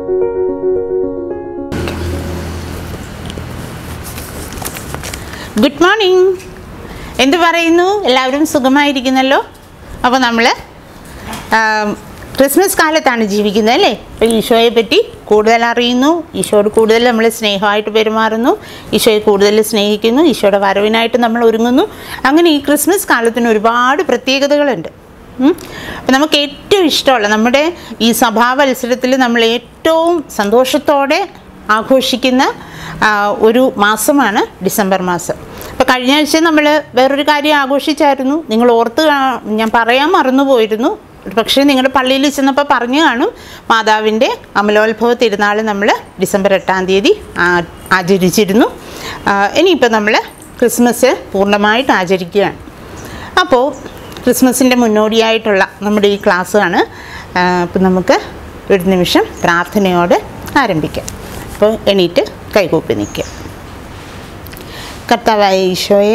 Good morning എന്ത് പറയുന്നു എല്ലാവരും സുഖമായിരിക്കുന്നല്ലോ അപ്പോൾ നമ്മൾ ക്രിസ്മസ് കാലത്താണ് ജീവിക്കുന്നത് അല്ലേ അപ്പോൾ ഈശോയെ പറ്റി കൂടുതൽ അറിയുന്നു ഈശോയോട് കൂടുതൽ നമ്മൾ സ്നേഹമായിട്ട് പെരുമാറുന്നു ഈശോയെ കൂടുതൽ സ്നേഹിക്കുന്നു ഈശോയുടെ വരവിനായിട്ട് നമ്മൾ ഒരുങ്ങുന്നു അങ്ങനെ ഈ ക്രിസ്മസ് കാലത്തിന് ഒരുപാട് പ്രത്യേകതകളുണ്ട് ഉം. അപ്പോൾ നമുക്ക് ഏറ്റവും ഇഷ്ടമുള്ള നമ്മുടെ ഈ സഭാവത്സരത്തിൽ നമ്മൾ ഏറ്റവും സന്തോഷത്തോടെ ആഘോഷിക്കുന്ന ആ, ഒരു മാസമാണ് ഡിസംബർ മാസം അപ്പോൾ കഴിഞ്ഞ ആഴ്ച നമ്മൾ വേറൊരു കാര്യം ആഘോഷിച്ചായിരുന്നു നിങ്ങൾ ഓർത്ത് കാ- ഞാൻ പറയാൻ മറന്നുപോയിരുന്നു പക്ഷേ നിങ്ങളുടെ പള്ളിയിൽ ചെന്നപ്പോൾ പറഞ്ഞു കാണും മാതാവിൻ്റെ അമലോത്ഭവ തിരുനാൾ നമ്മൾ ഡിസംബർ എട്ടാം തീയതി ആ- ആചരിച്ചിരുന്നു ആ, ഇനിയിപ്പോൾ നമ്മൾ ക്രിസ്മസ് പൂർണ്ണമായിട്ട് ആചരിക്കുകയാണ് അപ്പോൾ ക്രിസ്മസിൻ്റെ മുന്നോടിയായിട്ടുള്ള നമ്മുടെ ഈ ക്ലാസ്സാണ് അപ്പം നമുക്ക് ഒരു നിമിഷം പ്രാർത്ഥനയോടെ ആരംഭിക്കാം അപ്പോൾ എണീറ്റ് കൈകൂപ്പി നിൽക്കുക കർത്താവായ ഈശോയെ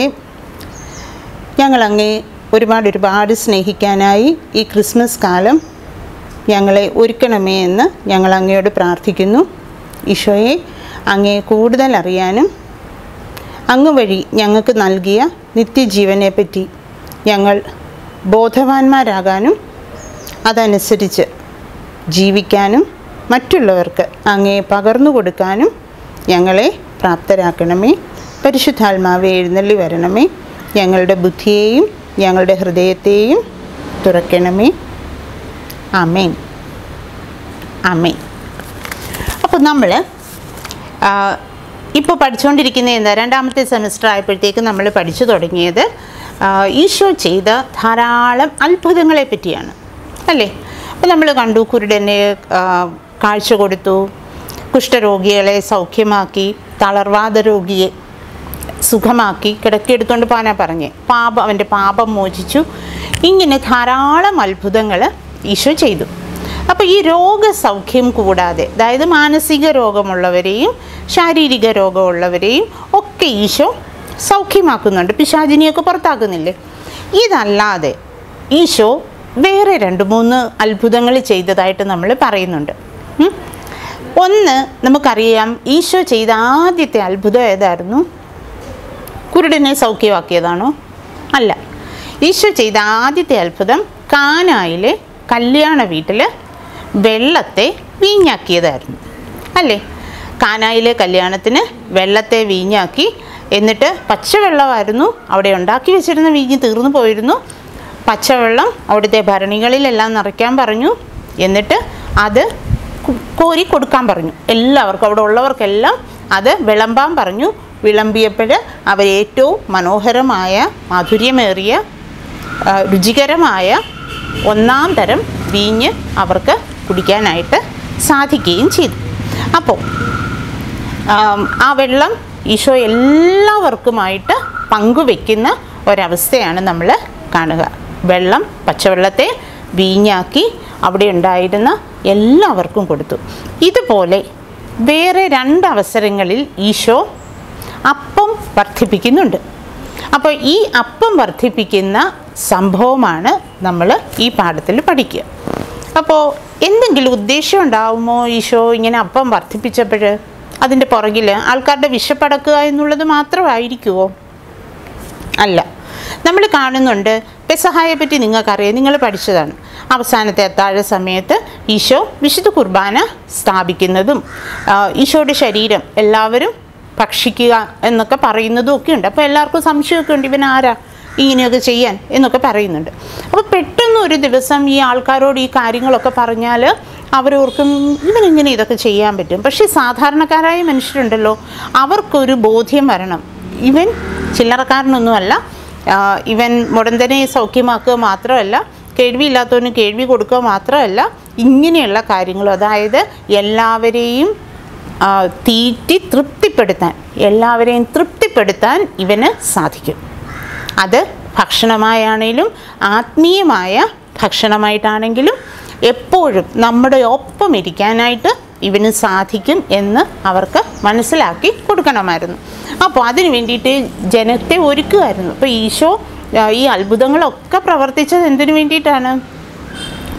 ഞങ്ങൾ അങ്ങേ ഒരുപാട് ഒരുപാട് സ്നേഹിക്കാനായി ഈ ക്രിസ്മസ് കാലം ഞങ്ങളെ ഒരുക്കണമേ എന്ന് ഞങ്ങൾ അങ്ങയോട് പ്രാർത്ഥിക്കുന്നു ഈശോയെ അങ്ങേ കൂടുതൽ അറിയാനും അങ്ങ് വഴി ഞങ്ങൾക്ക് നൽകിയ നിത്യജീവനെ പറ്റി ഞങ്ങൾ ബോധവാന്മാരാകാനും അതനുസരിച്ച് ജീവിക്കാനും മറ്റുള്ളവർക്ക് അങ്ങേ പകർന്നു കൊടുക്കാനും ഞങ്ങളെ പ്രാപ്തരാക്കണമേ പരിശുദ്ധാത്മാവെ എഴുന്നള്ളി വരണമേ ഞങ്ങളുടെ ബുദ്ധിയെയും ഞങ്ങളുടെ ഹൃദയത്തെയും തുറക്കണമേ ആമേൻ ആമേൻ അപ്പോൾ നമ്മൾ ഇപ്പോൾ പഠിച്ചുകൊണ്ടിരിക്കുന്ന എന്താ രണ്ടാമത്തെ സെമിസ്റ്റർ ആയപ്പോഴത്തേക്ക് നമ്മൾ പഠിച്ചു തുടങ്ങിയത് ആ, ഈശോ ചെയ്ത ധാരാളം അത്ഭുതങ്ങളെ പറ്റിയാണ് അല്ലേ അപ്പോൾ നമ്മൾ കണ്ടു കുരുടനെ ആ, കാഴ്ച കൊടുത്തു കുഷ്ഠരോഗികളെ സൗഖ്യമാക്കി തളർവാദ രോഗിയെ സുഖമാക്കി കിടക്കിയെടുത്തുകൊണ്ട് പോകാനാ പറഞ്ഞേ പാപം അവൻ്റെ പാപം മോചിച്ചു ഇങ്ങനെ ധാരാളം അത്ഭുതങ്ങൾ ഈശോ ചെയ്തു അപ്പോൾ ഈ രോഗസൗഖ്യം കൂടാതെ അതായത് മാനസിക രോഗമുള്ളവരെയും ശാരീരിക രോഗമുള്ളവരെയും ഒക്കെ ഈശോ സൗഖ്യമാക്കുന്നുണ്ട് പിശാചിനിയൊക്കെ പുറത്താക്കുന്നില്ലേ ഇതല്ലാതെ ഈശോ വേറെ രണ്ട് മൂന്ന് അത്ഭുതങ്ങൾ ചെയ്തതായിട്ട് നമ്മൾ പറയുന്നുണ്ട് ഉം. ഒന്ന് നമുക്കറിയാം ഈശോ ചെയ്ത ആദ്യത്തെ അത്ഭുതം ഏതായിരുന്നു കുരുടനെ സൗഖ്യമാക്കിയതാണോ അല്ല ഈശോ ചെയ്ത ആദ്യത്തെ അത്ഭുതം കാനായിലെ കല്യാണ വീട്ടിൽ വെള്ളത്തെ വീഞ്ഞാക്കിയതായിരുന്നു അല്ലേ കാനായിലെ കല്യാണത്തിന് വെള്ളത്തെ വീഞ്ഞാക്കി എന്നിട്ട് പച്ചവെള്ളമായിരുന്നു അവിടെ ഉണ്ടാക്കി വെച്ചിരുന്ന വീഞ്ഞ് തീർന്നു പോയിരുന്നു പച്ചവെള്ളം അവിടുത്തെ ഭരണികളിലെല്ലാം നിറയ്ക്കാൻ പറഞ്ഞു എന്നിട്ട് അത് കു- കോരി കൊടുക്കാൻ പറഞ്ഞു എല്ലാവർക്കും അവിടെ ഉള്ളവർക്കെല്ലാം അത് വിളമ്പാൻ പറഞ്ഞു വിളമ്പിയപ്പോൾ അവർ ഏറ്റവും മനോഹരമായ മാധുര്യമേറിയ ആ, രുചികരമായ ഒന്നാം തരം വീഞ്ഞ് അവർക്ക് കുടിക്കാനായിട്ട് സാധിക്കുകയും ചെയ്തു അപ്പോൾ ആം, ആ വെള്ളം ഈശോ എല്ലാവർക്കുമായിട്ട് പങ്കുവെക്കുന്ന ഒരവസ്ഥയാണ് നമ്മൾ കാണുക വെള്ളം പച്ചവെള്ളത്തെ വീഞ്ഞാക്കി അവിടെ ഉണ്ടായിരുന്ന എല്ലാവർക്കും കൊടുത്തു ഇതുപോലെ വേറെ രണ്ട് അവസരങ്ങളിൽ ഈശോ അപ്പം വർദ്ധിപ്പിക്കുന്നുണ്ട് അപ്പോൾ ഈ അപ്പം വർദ്ധിപ്പിക്കുന്ന സംഭവമാണ് നമ്മൾ ഈ പാഠത്തിൽ പഠിക്കുക അപ്പോൾ എന്തെങ്കിലും ഉദ്ദേശം ഉണ്ടാവുമോ ഈശോ ഇങ്ങനെ അപ്പം വർദ്ധിപ്പിച്ചപ്പോൾ അതിൻ്റെ പുറകിൽ ആൾക്കാരുടെ വിശപ്പടക്കുക എന്നുള്ളത് മാത്രമായിരിക്കുമോ അല്ല നമ്മൾ കാണുന്നുണ്ട് പെസഹായെ പറ്റി നിങ്ങൾക്കറിയാം നിങ്ങൾ പഠിച്ചതാണ് അവസാനത്തെ അത്താഴ സമയത്ത് ഈശോ വിശുദ്ധ കുർബാന സ്ഥാപിക്കുന്നതും ആ, ഈശോയുടെ ശരീരം എല്ലാവരും ഭക്ഷിക്കുക എന്നൊക്കെ പറയുന്നതും ഒക്കെ ഉണ്ട് അപ്പോൾ എല്ലാവർക്കും സംശയമൊക്കെ ഉണ്ട് ഇവൻ ആരാ ഇങ്ങനെയൊക്കെ ചെയ്യാൻ എന്നൊക്കെ പറയുന്നുണ്ട് അപ്പോൾ പെട്ടെന്ന് ഒരു ദിവസം ഈ ആൾക്കാരോട് ഈ കാര്യങ്ങളൊക്കെ പറഞ്ഞാൽ അവരോർക്കും ഇവനെങ്ങനെ ഇതൊക്കെ ചെയ്യാൻ പറ്റും പക്ഷേ സാധാരണക്കാരായ മനുഷ്യരുണ്ടല്ലോ അവർക്കൊരു ബോധ്യം വരണം ഇവൻ ചില്ലറക്കാരനൊന്നുമല്ല ആ, ഇവൻ മുടന്തനെ സൗഖ്യമാക്കുക മാത്രമല്ല കേൾവിയില്ലാത്തവന് കേൾവി കൊടുക്കുക മാത്രമല്ല ഇങ്ങനെയുള്ള കാര്യങ്ങൾ അതായത് എല്ലാവരെയും ആ, തീറ്റി തൃപ്തിപ്പെടുത്താൻ എല്ലാവരെയും തൃപ്തിപ്പെടുത്താൻ ഇവന് സാധിക്കും അത് ഭക്ഷണമായാണേലും ആത്മീയമായ ഭക്ഷണമായിട്ടാണെങ്കിലും എപ്പോഴും നമ്മുടെ ഒപ്പം ഇരിക്കാനായിട്ട് ഇവന് സാധിക്കും എന്ന് അവർക്ക് മനസ്സിലാക്കി കൊടുക്കണമായിരുന്നു അപ്പോൾ അതിന് വേണ്ടിയിട്ട് ജനത്തെ ഒരുക്കുമായിരുന്നു അപ്പോൾ ഈശോ ആ, ഈ അത്ഭുതങ്ങളൊക്കെ പ്രവർത്തിച്ചത് എന്തിനു വേണ്ടിയിട്ടാണ്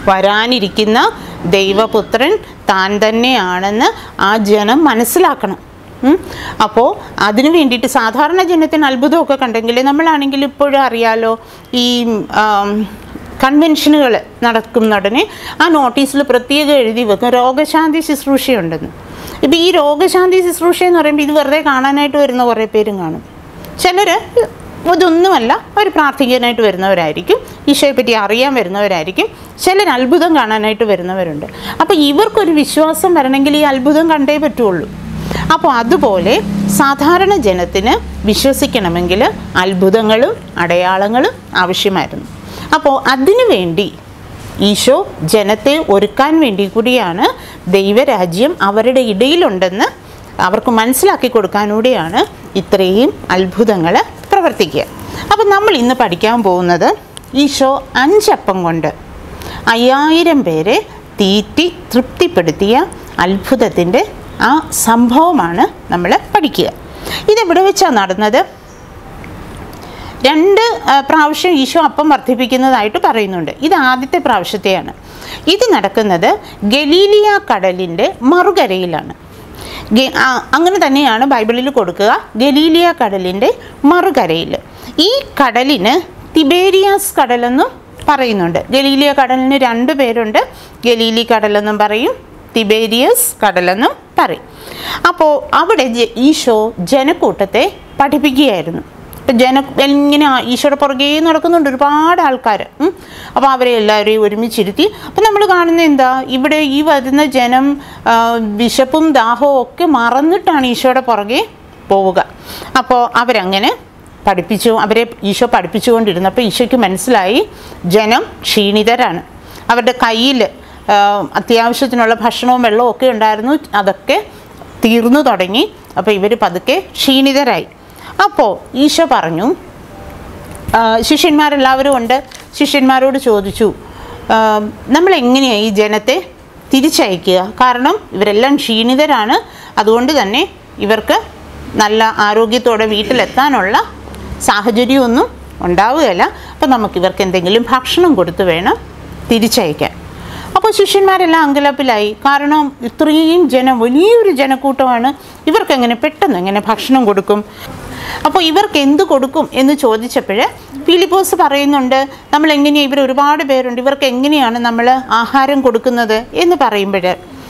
വരാനിരിക്കുന്ന ദൈവപുത്രൻ താൻ തന്നെയാണെന്ന് ആ ജനം മനസ്സിലാക്കണം അപ്പോൾ അതിനു വേണ്ടിയിട്ട് സാധാരണ ജനത്തിന് അത്ഭുതമൊക്കെ കണ്ടെങ്കിൽ നമ്മളാണെങ്കിൽ ഇപ്പോഴും അറിയാലോ ഈ ആം, കൺവെൻഷനുകൾ നടക്കുന്ന ഉടനെ ആ നോട്ടീസിൽ പ്രത്യേകം എഴുതി വെക്കും രോഗശാന്തി ശുശ്രൂഷയുണ്ടെന്ന് ഇപ്പോൾ ഈ രോഗശാന്തി ശുശ്രൂഷ എന്ന് പറയുമ്പോൾ ഇത് വെറുതെ കാണാനായിട്ട് വരുന്ന കുറേ പേരും കാണും ചിലർ ഇതൊന്നുമല്ല അവർ പ്രാർത്ഥിക്കാനായിട്ട് വരുന്നവരായിരിക്കും ഈശോയെ പറ്റി അറിയാൻ വരുന്നവരായിരിക്കും ചിലർ അത്ഭുതം കാണാനായിട്ട് വരുന്നവരുണ്ട് അപ്പോൾ ഇവർക്കൊരു വിശ്വാസം വരണമെങ്കിൽ ഈ അത്ഭുതം കണ്ടേ പറ്റുള്ളൂ അപ്പോൾ അതുപോലെ സാധാരണ ജനത്തിന് വിശ്വസിക്കണമെങ്കിൽ അത്ഭുതങ്ങളും അടയാളങ്ങളും ആവശ്യമായിരുന്നു അപ്പോൾ അതിനു വേണ്ടി ഈശോ ജനത്തെ ഒരുക്കാൻ വേണ്ടി കൂടിയാണ് ദൈവരാജ്യം അവരുടെ ഇടയിലുണ്ടെന്ന് അവർക്ക് മനസ്സിലാക്കി കൊടുക്കാനൂടെയാണ് ഇത്രയും അത്ഭുതങ്ങൾ പ്രവർത്തിക്കുക അപ്പം നമ്മൾ ഇന്ന് പഠിക്കാൻ പോകുന്നത് ഈശോ അഞ്ചപ്പം കൊണ്ട് അയ്യായിരം പേരെ തീറ്റി തൃപ്തിപ്പെടുത്തിയ അത്ഭുതത്തിൻ്റെ ആ സംഭവമാണ് നമ്മൾ പഠിക്കുക ഇതെവിടെ വെച്ചാണ് നടന്നത് രണ്ട് ആ, പ്രാവശ്യം ഈശോ അപ്പം വർദ്ധിപ്പിക്കുന്നതായിട്ട് പറയുന്നുണ്ട് ഇത് ആദ്യത്തെ പ്രാവശ്യത്തെയാണ് ഇത് നടക്കുന്നത് ഗലീലിയ കടലിൻ്റെ മറുകരയിലാണ് ഗെ- ആ, അങ്ങനെ തന്നെയാണ് ബൈബിളിൽ കൊടുക്കുക ഗലീലിയ കടലിൻ്റെ മറുകരയിൽ ഈ കടലിന് തിബേരിയാസ് കടലെന്നും പറയുന്നുണ്ട് ഗലീലിയ കടലിന് രണ്ട് പേരുണ്ട് ഗലീലി കടലെന്നും പറയും തിബേരിയസ് കടലെന്നും പറയും അപ്പോൾ അവിടെ ജ- ഈശോ ജനക്കൂട്ടത്തെ പഠിപ്പിക്കുകയായിരുന്നു ഇപ്പം ജന ഇങ്ങനെ ആ ഈശോയുടെ പുറകെ നടക്കുന്നുണ്ട് ഒരുപാട് ആൾക്കാർ അപ്പോൾ അവരെ എല്ലാവരെയും ഒരുമിച്ചിരുത്തി അപ്പം നമ്മൾ കാണുന്നത് എന്താ ഇവിടെ ഈ വരുന്ന ജനം ആ, വിശപ്പും ദാഹവും ഒക്കെ മറന്നിട്ടാണ് ഈശോയുടെ പുറകെ പോവുക അപ്പോൾ അവരങ്ങനെ പഠിപ്പിച്ചു അവരെ ഈശോ പഠിപ്പിച്ചുകൊണ്ടിരുന്നപ്പോൾ ഈശോയ്ക്ക് മനസ്സിലായി ജനം ക്ഷീണിതരാണ് അവരുടെ കയ്യിൽ അത്യാവശ്യത്തിനുള്ള ഭക്ഷണവും വെള്ളവും ഒക്കെ ഉണ്ടായിരുന്നു അതൊക്കെ തീർന്നു തുടങ്ങി അപ്പോൾ ഇവർ പതുക്കെ ക്ഷീണിതരായി അപ്പോൾ ഈശോ പറഞ്ഞു ആ, ശിഷ്യന്മാരെല്ലാവരും ഉണ്ട് ശിഷ്യന്മാരോട് ചോദിച്ചു ആ, നമ്മൾ എങ്ങനെയാണ് ഈ ജനത്തെ തിരിച്ചയക്കുക കാരണം ഇവരെല്ലാം ക്ഷീണിതരാണ് അതുകൊണ്ട് തന്നെ ഇവർക്ക് നല്ല ആരോഗ്യത്തോടെ വീട്ടിലെത്താനുള്ള സാഹചര്യമൊന്നും ഉണ്ടാവുകയില്ല അപ്പം നമുക്ക് ഇവർക്ക് എന്തെങ്കിലും ഭക്ഷണം കൊടുത്ത് വേണം തിരിച്ചയക്കാൻ അപ്പോൾ ശിഷ്യന്മാരെല്ലാം അങ്കലപ്പിലായി കാരണം ഇത്രയും ജനം വലിയൊരു ജനക്കൂട്ടമാണ് ഇവർക്ക് എങ്ങനെ പെട്ടെന്ന് എങ്ങനെ ഭക്ഷണം കൊടുക്കും അപ്പോൾ ഇവർക്ക് എന്ത് കൊടുക്കും എന്ന് ചോദിച്ചപ്പോൾ ഫിലിപ്പോസ് പറയുന്നുണ്ട് നമ്മൾ എങ്ങനെയാണ് ഇവർ ഒരുപാട് പേരുണ്ട് ഇവർക്ക് എങ്ങനെയാണ് നമ്മൾ ആഹാരം കൊടുക്കുന്നത് എന്ന് പറയുമ്പോൾ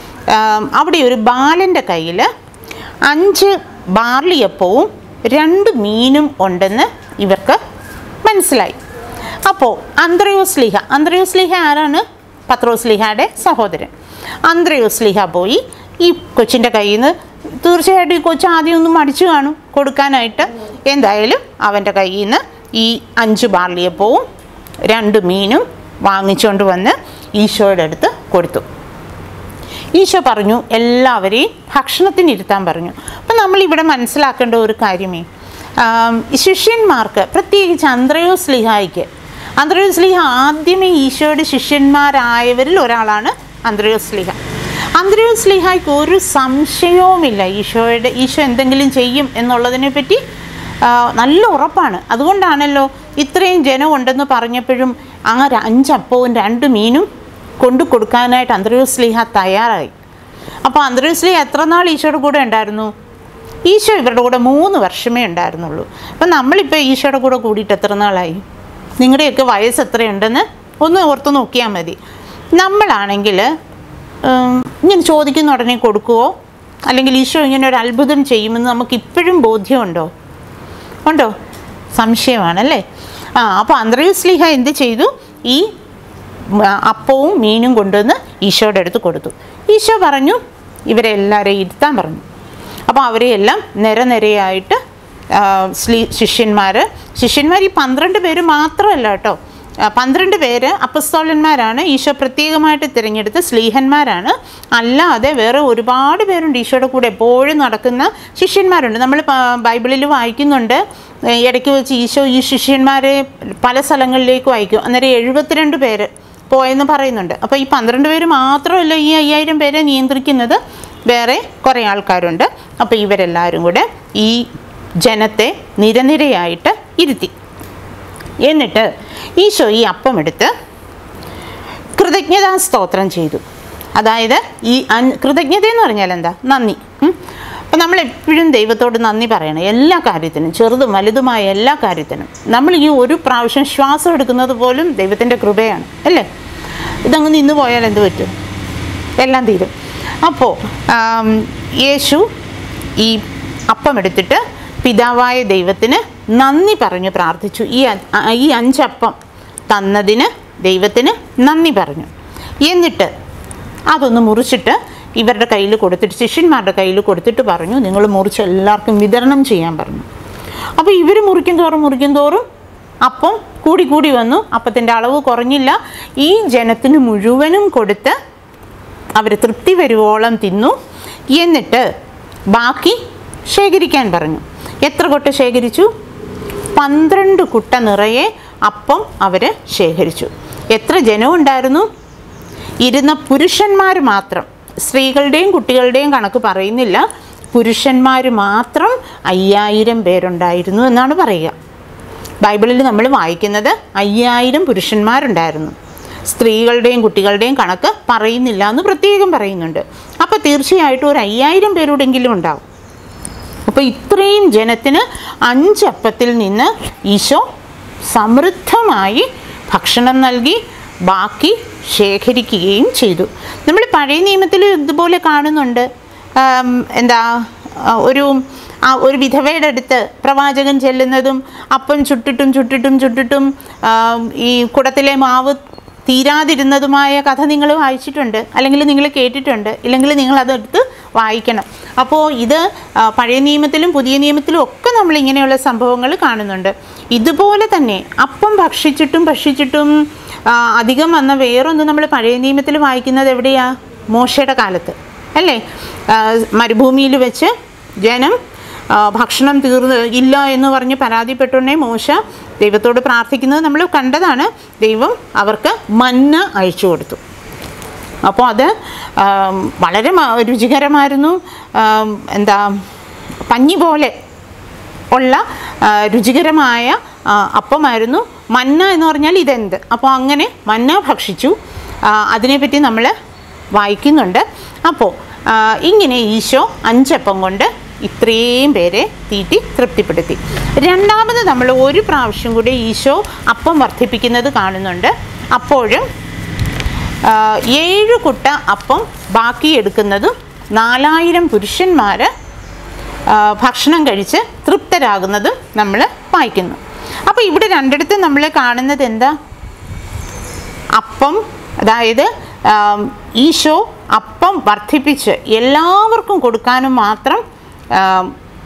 അവിടെ ഒരു ബാലൻ്റെ കയ്യിൽ അഞ്ച് ബാർലിയപ്പവും രണ്ട് മീനും ഉണ്ടെന്ന് ഇവർക്ക് മനസ്സിലായി അപ്പോൾ അന്ത്രയോസ്ലിഹ അന്ത്രയോസ്ലിഹ ആരാണ് പത്രോസ്ലിഹയുടെ സഹോദരൻ അന്ത്രയോസ്ലിഹ പോയി ഈ കൊച്ചിൻ്റെ കയ്യിൽ നിന്ന് തീർച്ചയായിട്ടും ഈ കൊച്ചു ആദ്യം ഒന്നും മടിച്ചു കാണും കൊടുക്കാനായിട്ട് എന്തായാലും അവൻ്റെ കയ്യിൽ നിന്ന് ഈ അഞ്ച് ബാർലിയപ്പവും രണ്ട് മീനും വാങ്ങിച്ചുകൊണ്ട് വന്ന് ഈശോയുടെ അടുത്ത് കൊടുത്തു ഈശോ പറഞ്ഞു എല്ലാവരെയും ഭക്ഷണത്തിന് ഇരുത്താൻ പറഞ്ഞു അപ്പം നമ്മളിവിടെ മനസ്സിലാക്കേണ്ട ഒരു കാര്യമേ ആം, ഈ ശിഷ്യന്മാർക്ക് പ്രത്യേകിച്ച് അന്ത്രയോ സ്ലിഹായിക്ക് അന്ത്രയോ സ്ലിഹ ആദ്യമേ ഈശോയുടെ ശിഷ്യന്മാരായവരിൽ ഒരാളാണ് അന്ത്രയോ സ്ലിഹ അന്ത്രയോ സ്ലിഹായ്ക്ക് ഒരു സംശയവുമില്ല ഈശോയുടെ ഈശോ എന്തെങ്കിലും ചെയ്യും എന്നുള്ളതിനെ പറ്റി ആ, നല്ല ഉറപ്പാണ് അതുകൊണ്ടാണല്ലോ ഇത്രയും ജനം ഉണ്ടെന്ന് പറഞ്ഞപ്പോഴും ആ ര- അഞ്ചപ്പവും രണ്ട് മീനും കൊണ്ടു കൊടുക്കാനായിട്ട് അന്ത്രയോസ്ലിഹ തയ്യാറായി അപ്പോൾ അന്ത്രയോസ്ലിഹ എത്ര നാൾ ഈശോയുടെ കൂടെ ഉണ്ടായിരുന്നു ഈശോ ഇവരുടെ കൂടെ മൂന്ന് വർഷമേ ഉണ്ടായിരുന്നുള്ളൂ അപ്പം നമ്മളിപ്പോൾ ഈശോയുടെ കൂടെ കൂടിയിട്ട് എത്ര നാളായി നിങ്ങളുടെയൊക്കെ വയസ്സ് എത്രയുണ്ടെന്ന് ഒന്ന് ഓർത്ത് നോക്കിയാൽ മതി നമ്മളാണെങ്കിൽ ഉം, ഇങ്ങനെ ചോദിക്കുന്ന ഉടനെ കൊടുക്കുവോ അല്ലെങ്കിൽ ഈശോ ഇങ്ങനെ ഒരു അത്ഭുതം ചെയ്യുമെന്ന് നമുക്ക് ഇപ്പോഴും ബോധ്യമുണ്ടോ ഉണ്ടോ സംശയമാണല്ലേ ആ അപ്പോൾ അന്ത്രയുസ്ലിഹ എന്ത് ചെയ്തു ഈ ഉം, അപ്പവും മീനും കൊണ്ടുവന്ന് ഈശോയുടെ അടുത്ത് കൊടുത്തു ഈശോ പറഞ്ഞു ഇവരെ എല്ലാവരെയും ഇരുത്താൻ പറഞ്ഞു അപ്പോൾ അവരെയെല്ലാം നിരനിരയായിട്ട് ആ, സ്ലീ ശിഷ്യന്മാർ ശിഷ്യന്മാർ ഈ പന്ത്രണ്ട് പേര് മാത്രമല്ല കേട്ടോ ആ, പന്ത്രണ്ട് പേര് അപ്പസ്തോലന്മാരാണ് ഈശോ പ്രത്യേകമായിട്ട് തിരഞ്ഞെടുത്ത സ്ലീഹന്മാരാണ് അല്ലാതെ വേറെ ഒരുപാട് പേരുണ്ട് ഈശോയുടെ കൂടെ എപ്പോഴും നടക്കുന്ന ശിഷ്യന്മാരുണ്ട് നമ്മൾ ബൈബിളിൽ വായിക്കുന്നുണ്ട് ഏ, ഇടയ്ക്ക് വെച്ച് ഈശോ ഈ ശിഷ്യന്മാരെ പല സ്ഥലങ്ങളിലേക്ക് വായിക്കും അന്നേരം എഴുപത്തിരണ്ട് പേര് പോയെന്ന് പറയുന്നുണ്ട് അപ്പോൾ ഈ പന്ത്രണ്ട് പേര് മാത്രമല്ല ഈ അയ്യായിരം പേരെ നിയന്ത്രിക്കുന്നത് വേറെ കുറേ ആൾക്കാരുണ്ട് അപ്പോൾ ഇവരെല്ലാവരും കൂടെ ഈ ജനത്തെ നിരനിരയായിട്ട് ഇരുത്തി എന്നിട്ട് ഈശോ ഈ അപ്പം എടുത്ത് കൃതജ്ഞതാ സ്തോത്രം ചെയ്തു അതായത് ഈ അൻ- കൃതജ്ഞത എന്ന് പറഞ്ഞാൽ എന്താ നന്ദി ഉം. അപ്പം നമ്മൾ എപ്പോഴും ദൈവത്തോട് നന്ദി പറയണം എല്ലാ കാര്യത്തിനും ചെറുതും വലുതുമായ എല്ലാ കാര്യത്തിനും നമ്മൾ ഈ ഒരു പ്രാവശ്യം ശ്വാസം എടുക്കുന്നത് പോലും ദൈവത്തിൻ്റെ കൃപയാണ് അല്ലേ ഇതങ്ങ് നിന്ന് പോയാൽ എന്ത് പറ്റും എല്ലാം തീരും അപ്പോൾ യേശു ഈ അപ്പം എടുത്തിട്ട് പിതാവായ ദൈവത്തിന് നന്ദി പറഞ്ഞു പ്രാർത്ഥിച്ചു ഈ അ- അ- ഈ അഞ്ചപ്പം തന്നതിന് ദൈവത്തിന് നന്ദി പറഞ്ഞു എന്നിട്ട് അതൊന്ന് മുറിച്ചിട്ട് ഇവരുടെ കയ്യിൽ കൊടുത്തിട്ട് ശിഷ്യന്മാരുടെ കയ്യിൽ കൊടുത്തിട്ട് പറഞ്ഞു നിങ്ങൾ മുറിച്ച് എല്ലാവർക്കും വിതരണം ചെയ്യാൻ പറഞ്ഞു അപ്പോൾ ഇവർ മുറിക്കും തോറും മുറിക്കും തോറും അപ്പം കൂടി കൂടി വന്നു അപ്പത്തിൻ്റെ അളവ് കുറഞ്ഞില്ല ഈ ജനത്തിന് മുഴുവനും കൊടുത്ത് അവർ തൃപ്തി വരുവോളം തിന്നു എന്നിട്ട് ബാക്കി ശേഖരിക്കാൻ പറഞ്ഞു എത്ര കൊട്ട ശേഖരിച്ചു പന്ത്രണ്ട് കുട്ട നിറയെ അപ്പം അവർ ശേഖരിച്ചു എത്ര ജനമുണ്ടായിരുന്നു ഇരുന്ന പുരുഷന്മാർ മാത്രം സ്ത്രീകളുടെയും കുട്ടികളുടെയും കണക്ക് പറയുന്നില്ല പുരുഷന്മാർ മാത്രം അയ്യായിരം പേരുണ്ടായിരുന്നു എന്നാണ് പറയുക ബൈബിളിൽ നമ്മൾ വായിക്കുന്നത് അയ്യായിരം പുരുഷന്മാരുണ്ടായിരുന്നു സ്ത്രീകളുടെയും കുട്ടികളുടെയും കണക്ക് പറയുന്നില്ല എന്ന് പ്രത്യേകം പറയുന്നുണ്ട് അപ്പോൾ തീർച്ചയായിട്ടും ഒരു അയ്യായിരം പേരോടെങ്കിലും ഉണ്ടാവും അപ്പോൾ ഇത്രയും ജനത്തിന് അഞ്ചപ്പത്തിൽ നിന്ന് ഈശോ സമൃദ്ധമായി ഭക്ഷണം നൽകി ബാക്കി ശേഖരിക്കുകയും ചെയ്തു നമ്മൾ പഴയ നിയമത്തിൽ ഇതുപോലെ കാണുന്നുണ്ട് ആം, എന്താ ആ, ഒരു ആ ഒരു വിധവയുടെ അടുത്ത് പ്രവാചകൻ ചെല്ലുന്നതും അപ്പം ചുട്ടിട്ടും ചുട്ടിട്ടും ചുട്ടിട്ടും ആം, ഈ കുടത്തിലെ മാവ് തീരാതിരുന്നതുമായ കഥ നിങ്ങൾ വായിച്ചിട്ടുണ്ട് അല്ലെങ്കിൽ നിങ്ങൾ കേട്ടിട്ടുണ്ട് ഇല്ലെങ്കിൽ നിങ്ങൾ അതെടുത്ത് വായിക്കണം അപ്പോൾ ഇത് ആ, പഴയ നിയമത്തിലും പുതിയ നിയമത്തിലും ഒക്കെ നമ്മൾ ഇങ്ങനെയുള്ള സംഭവങ്ങൾ കാണുന്നുണ്ട് ഇതുപോലെ തന്നെ അപ്പം ഭക്ഷിച്ചിട്ടും ഭക്ഷിച്ചിട്ടും ആ, അധികം വന്ന വേറൊന്ന് നമ്മൾ പഴയ നിയമത്തിൽ വായിക്കുന്നത് എവിടെയാ മോശയുടെ കാലത്ത് അല്ലേ ആ, മരുഭൂമിയിൽ വെച്ച് ജനം ആ, ഭക്ഷണം തീർന്ന് ഇല്ല എന്ന് പറഞ്ഞ് പരാതിപ്പെട്ടുകൊണ്ടേ മോശ ദൈവത്തോട് പ്രാർത്ഥിക്കുന്നത് നമ്മൾ കണ്ടതാണ് ദൈവം അവർക്ക് മന്ന അയച്ചു കൊടുത്തു അപ്പോൾ അത് ആം, വളരെ മ- രുചികരമായിരുന്നു ആം, എന്താ പഞ്ഞി പോലെ ഉള്ള ആ, രുചികരമായ ആ, അപ്പമായിരുന്നു മന്ന എന്ന് പറഞ്ഞാൽ ഇതെന്ത് അപ്പോൾ അങ്ങനെ മന്ന ഭക്ഷിച്ചു ആ, അതിനെപ്പറ്റി നമ്മൾ വായിക്കുന്നുണ്ട് അപ്പോൾ ആ, ഇങ്ങനെ ഈശോ അഞ്ചപ്പം കൊണ്ട് ഇത്രയും പേരെ തീറ്റി തൃപ്തിപ്പെടുത്തി രണ്ടാമത് നമ്മൾ ഒരു പ്രാവശ്യം കൂടി ഈശോ അപ്പം വർദ്ധിപ്പിക്കുന്നത് കാണുന്നുണ്ട് അപ്പോഴും ആ, ഏഴ് കുട്ട അപ്പം ബാക്കി എടുക്കുന്നതും നാലായിരം പുരുഷന്മാർ ഭക്ഷണം കഴിച്ച് തൃപ്തരാകുന്നതും നമ്മൾ വായിക്കുന്നു അപ്പോൾ ഇവിടെ രണ്ടിടത്തും നമ്മൾ കാണുന്നത് എന്താ അപ്പം അതായത് ആം, ഈശോ അപ്പം വർദ്ധിപ്പിച്ച് എല്ലാവർക്കും കൊടുക്കാനും മാത്രം ആം,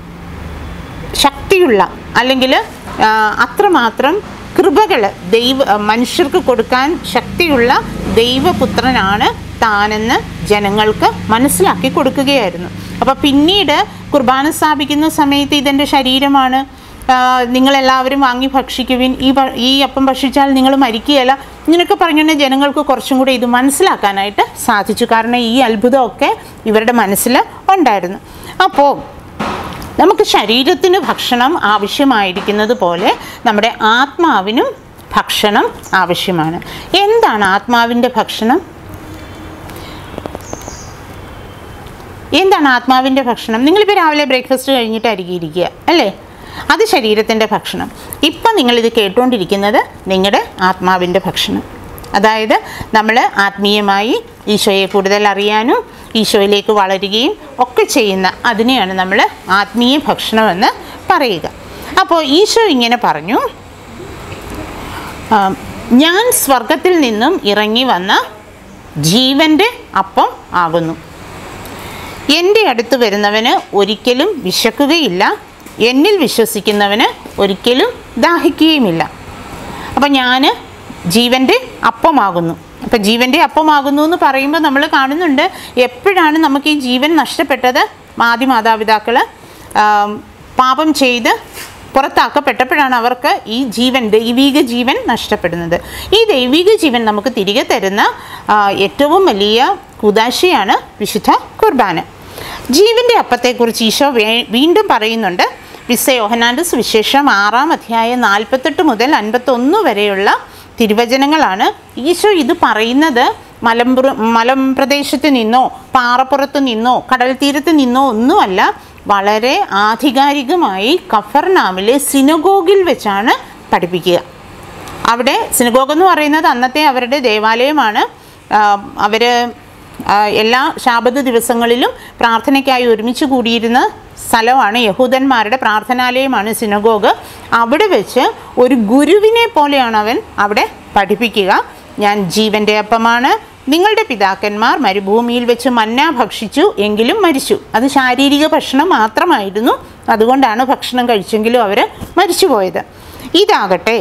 ശക്തിയുള്ള അല്ലെങ്കിൽ ആ, അത്രമാത്രം കൃപകൾ ദൈവ മനുഷ്യർക്ക് കൊടുക്കാൻ ശക്തിയുള്ള ദൈവപുത്രനാണ് താനെന്ന് ജനങ്ങൾക്ക് മനസ്സിലാക്കി കൊടുക്കുകയായിരുന്നു അപ്പോൾ പിന്നീട് കുർബാന സ്ഥാപിക്കുന്ന സമയത്ത് ഇതെൻ്റെ ശരീരമാണ് ആ, നിങ്ങളെല്ലാവരും വാങ്ങി ഭക്ഷിക്കുവിൻ ഈ ഭ- ഈ അപ്പം ഭക്ഷിച്ചാൽ നിങ്ങൾ മരിക്കുകയല്ല ഇങ്ങനെയൊക്കെ പറഞ്ഞുകൊണ്ട് ജനങ്ങൾക്ക് കുറച്ചും കൂടി ഇത് മനസ്സിലാക്കാനായിട്ട് സാധിച്ചു കാരണം ഈ അത്ഭുതമൊക്കെ ഇവരുടെ മനസ്സിൽ ഉണ്ടായിരുന്നു അപ്പോൾ നമുക്ക് ശരീരത്തിന് ഭക്ഷണം ആവശ്യമായിരിക്കുന്നത് പോലെ നമ്മുടെ ആത്മാവിനും ഭക്ഷണം ആവശ്യമാണ് എന്താണ് ആത്മാവിൻ്റെ ഭക്ഷണം എന്താണ് ആത്മാവിൻ്റെ ഭക്ഷണം നിങ്ങളിപ്പോൾ രാവിലെ ബ്രേക്ക്ഫാസ്റ്റ് കഴിഞ്ഞിട്ടായിരിക്കും ഇരിക്കുക അല്ലേ അത് ശരീരത്തിൻ്റെ ഭക്ഷണം ഇപ്പം നിങ്ങളിത് കേട്ടുകൊണ്ടിരിക്കുന്നത് നിങ്ങളുടെ ആത്മാവിൻ്റെ ഭക്ഷണം അതായത് നമ്മൾ ആത്മീയമായി ഈശോയെ കൂടുതൽ അറിയാനും ഈശോയിലേക്ക് വളരുകയും ഒക്കെ ചെയ്യുന്ന അതിനെയാണ് നമ്മൾ ആത്മീയ ഭക്ഷണമെന്ന് പറയുക അപ്പോൾ ഈശോ ഇങ്ങനെ പറഞ്ഞു ആ, ഞാൻ സ്വർഗത്തിൽ നിന്നും ഇറങ്ങി വന്ന ജീവൻ്റെ അപ്പം ആകുന്നു എൻ്റെ അടുത്ത് വരുന്നവന് ഒരിക്കലും വിശക്കുകയില്ല എന്നിൽ വിശ്വസിക്കുന്നവന് ഒരിക്കലും ദാഹിക്കുകയുമില്ല അപ്പം ഞാൻ ജീവൻ്റെ അപ്പമാകുന്നു അപ്പം ജീവൻ്റെ അപ്പമാകുന്നു എന്ന് പറയുമ്പോൾ നമ്മൾ കാണുന്നുണ്ട് എപ്പോഴാണ് നമുക്ക് ഈ ജീവൻ നഷ്ടപ്പെട്ടത് മാതി മാതാപിതാക്കൾ പാപം ചെയ്ത് പുറത്താക്കപ്പെട്ടപ്പോഴാണ് അവർക്ക് ഈ ജീവൻ ദൈവിക ജീവൻ നഷ്ടപ്പെടുന്നത് ഈ ദൈവിക ജീവൻ നമുക്ക് തിരികെ തരുന്ന ആ, ഏറ്റവും വലിയ കുദാശയാണ് വിശുദ്ധ കുർബാന ജീവൻ്റെ അപ്പത്തെക്കുറിച്ച് ഈശോ വേ- വീണ്ടും പറയുന്നുണ്ട് വിസ യോഹനാൻ്റെ സുവിശേഷം ആറാം അധ്യായം നാൽപ്പത്തെട്ട് മുതൽ അൻപത്തൊന്ന് വരെയുള്ള തിരുവചനങ്ങളാണ് ഈശോ ഇത് പറയുന്നത് മലമ്പുറ മലമ്പ്രദേശത്ത് നിന്നോ പാറപ്പുറത്ത് നിന്നോ കടൽ തീരത്ത് നിന്നോ ഒന്നുമല്ല വളരെ ആധികാരികമായി കഫർനാമിലെ സിനഗോഗിൽ വെച്ചാണ് പഠിപ്പിക്കുക അവിടെ സിനഗോഗ് എന്ന് പറയുന്നത് അന്നത്തെ അവരുടെ ദേവാലയമാണ് അവർ എല്ലാ ശാബദ ദിവസങ്ങളിലും പ്രാർത്ഥനയ്ക്കായി ഒരുമിച്ച് കൂടിയിരുന്ന സ്ഥലമാണ് യഹൂദന്മാരുടെ പ്രാർത്ഥനാലയമാണ് സിനഗോഗ് അവിടെ വെച്ച് ഒരു ഗുരുവിനെ പോലെയാണ് അവൻ അവിടെ പഠിപ്പിക്കുക ഞാൻ ജീവൻ്റെ അപ്പമാണ് നിങ്ങളുടെ പിതാക്കന്മാർ മരുഭൂമിയിൽ വെച്ച് മന്ന ഭക്ഷിച്ചു എങ്കിലും മരിച്ചു അത് ശാരീരിക ഭക്ഷണം മാത്രമായിരുന്നു അതുകൊണ്ടാണ് ഭക്ഷണം കഴിച്ചെങ്കിലും അവർ മരിച്ചുപോയത് ഇതാകട്ടെ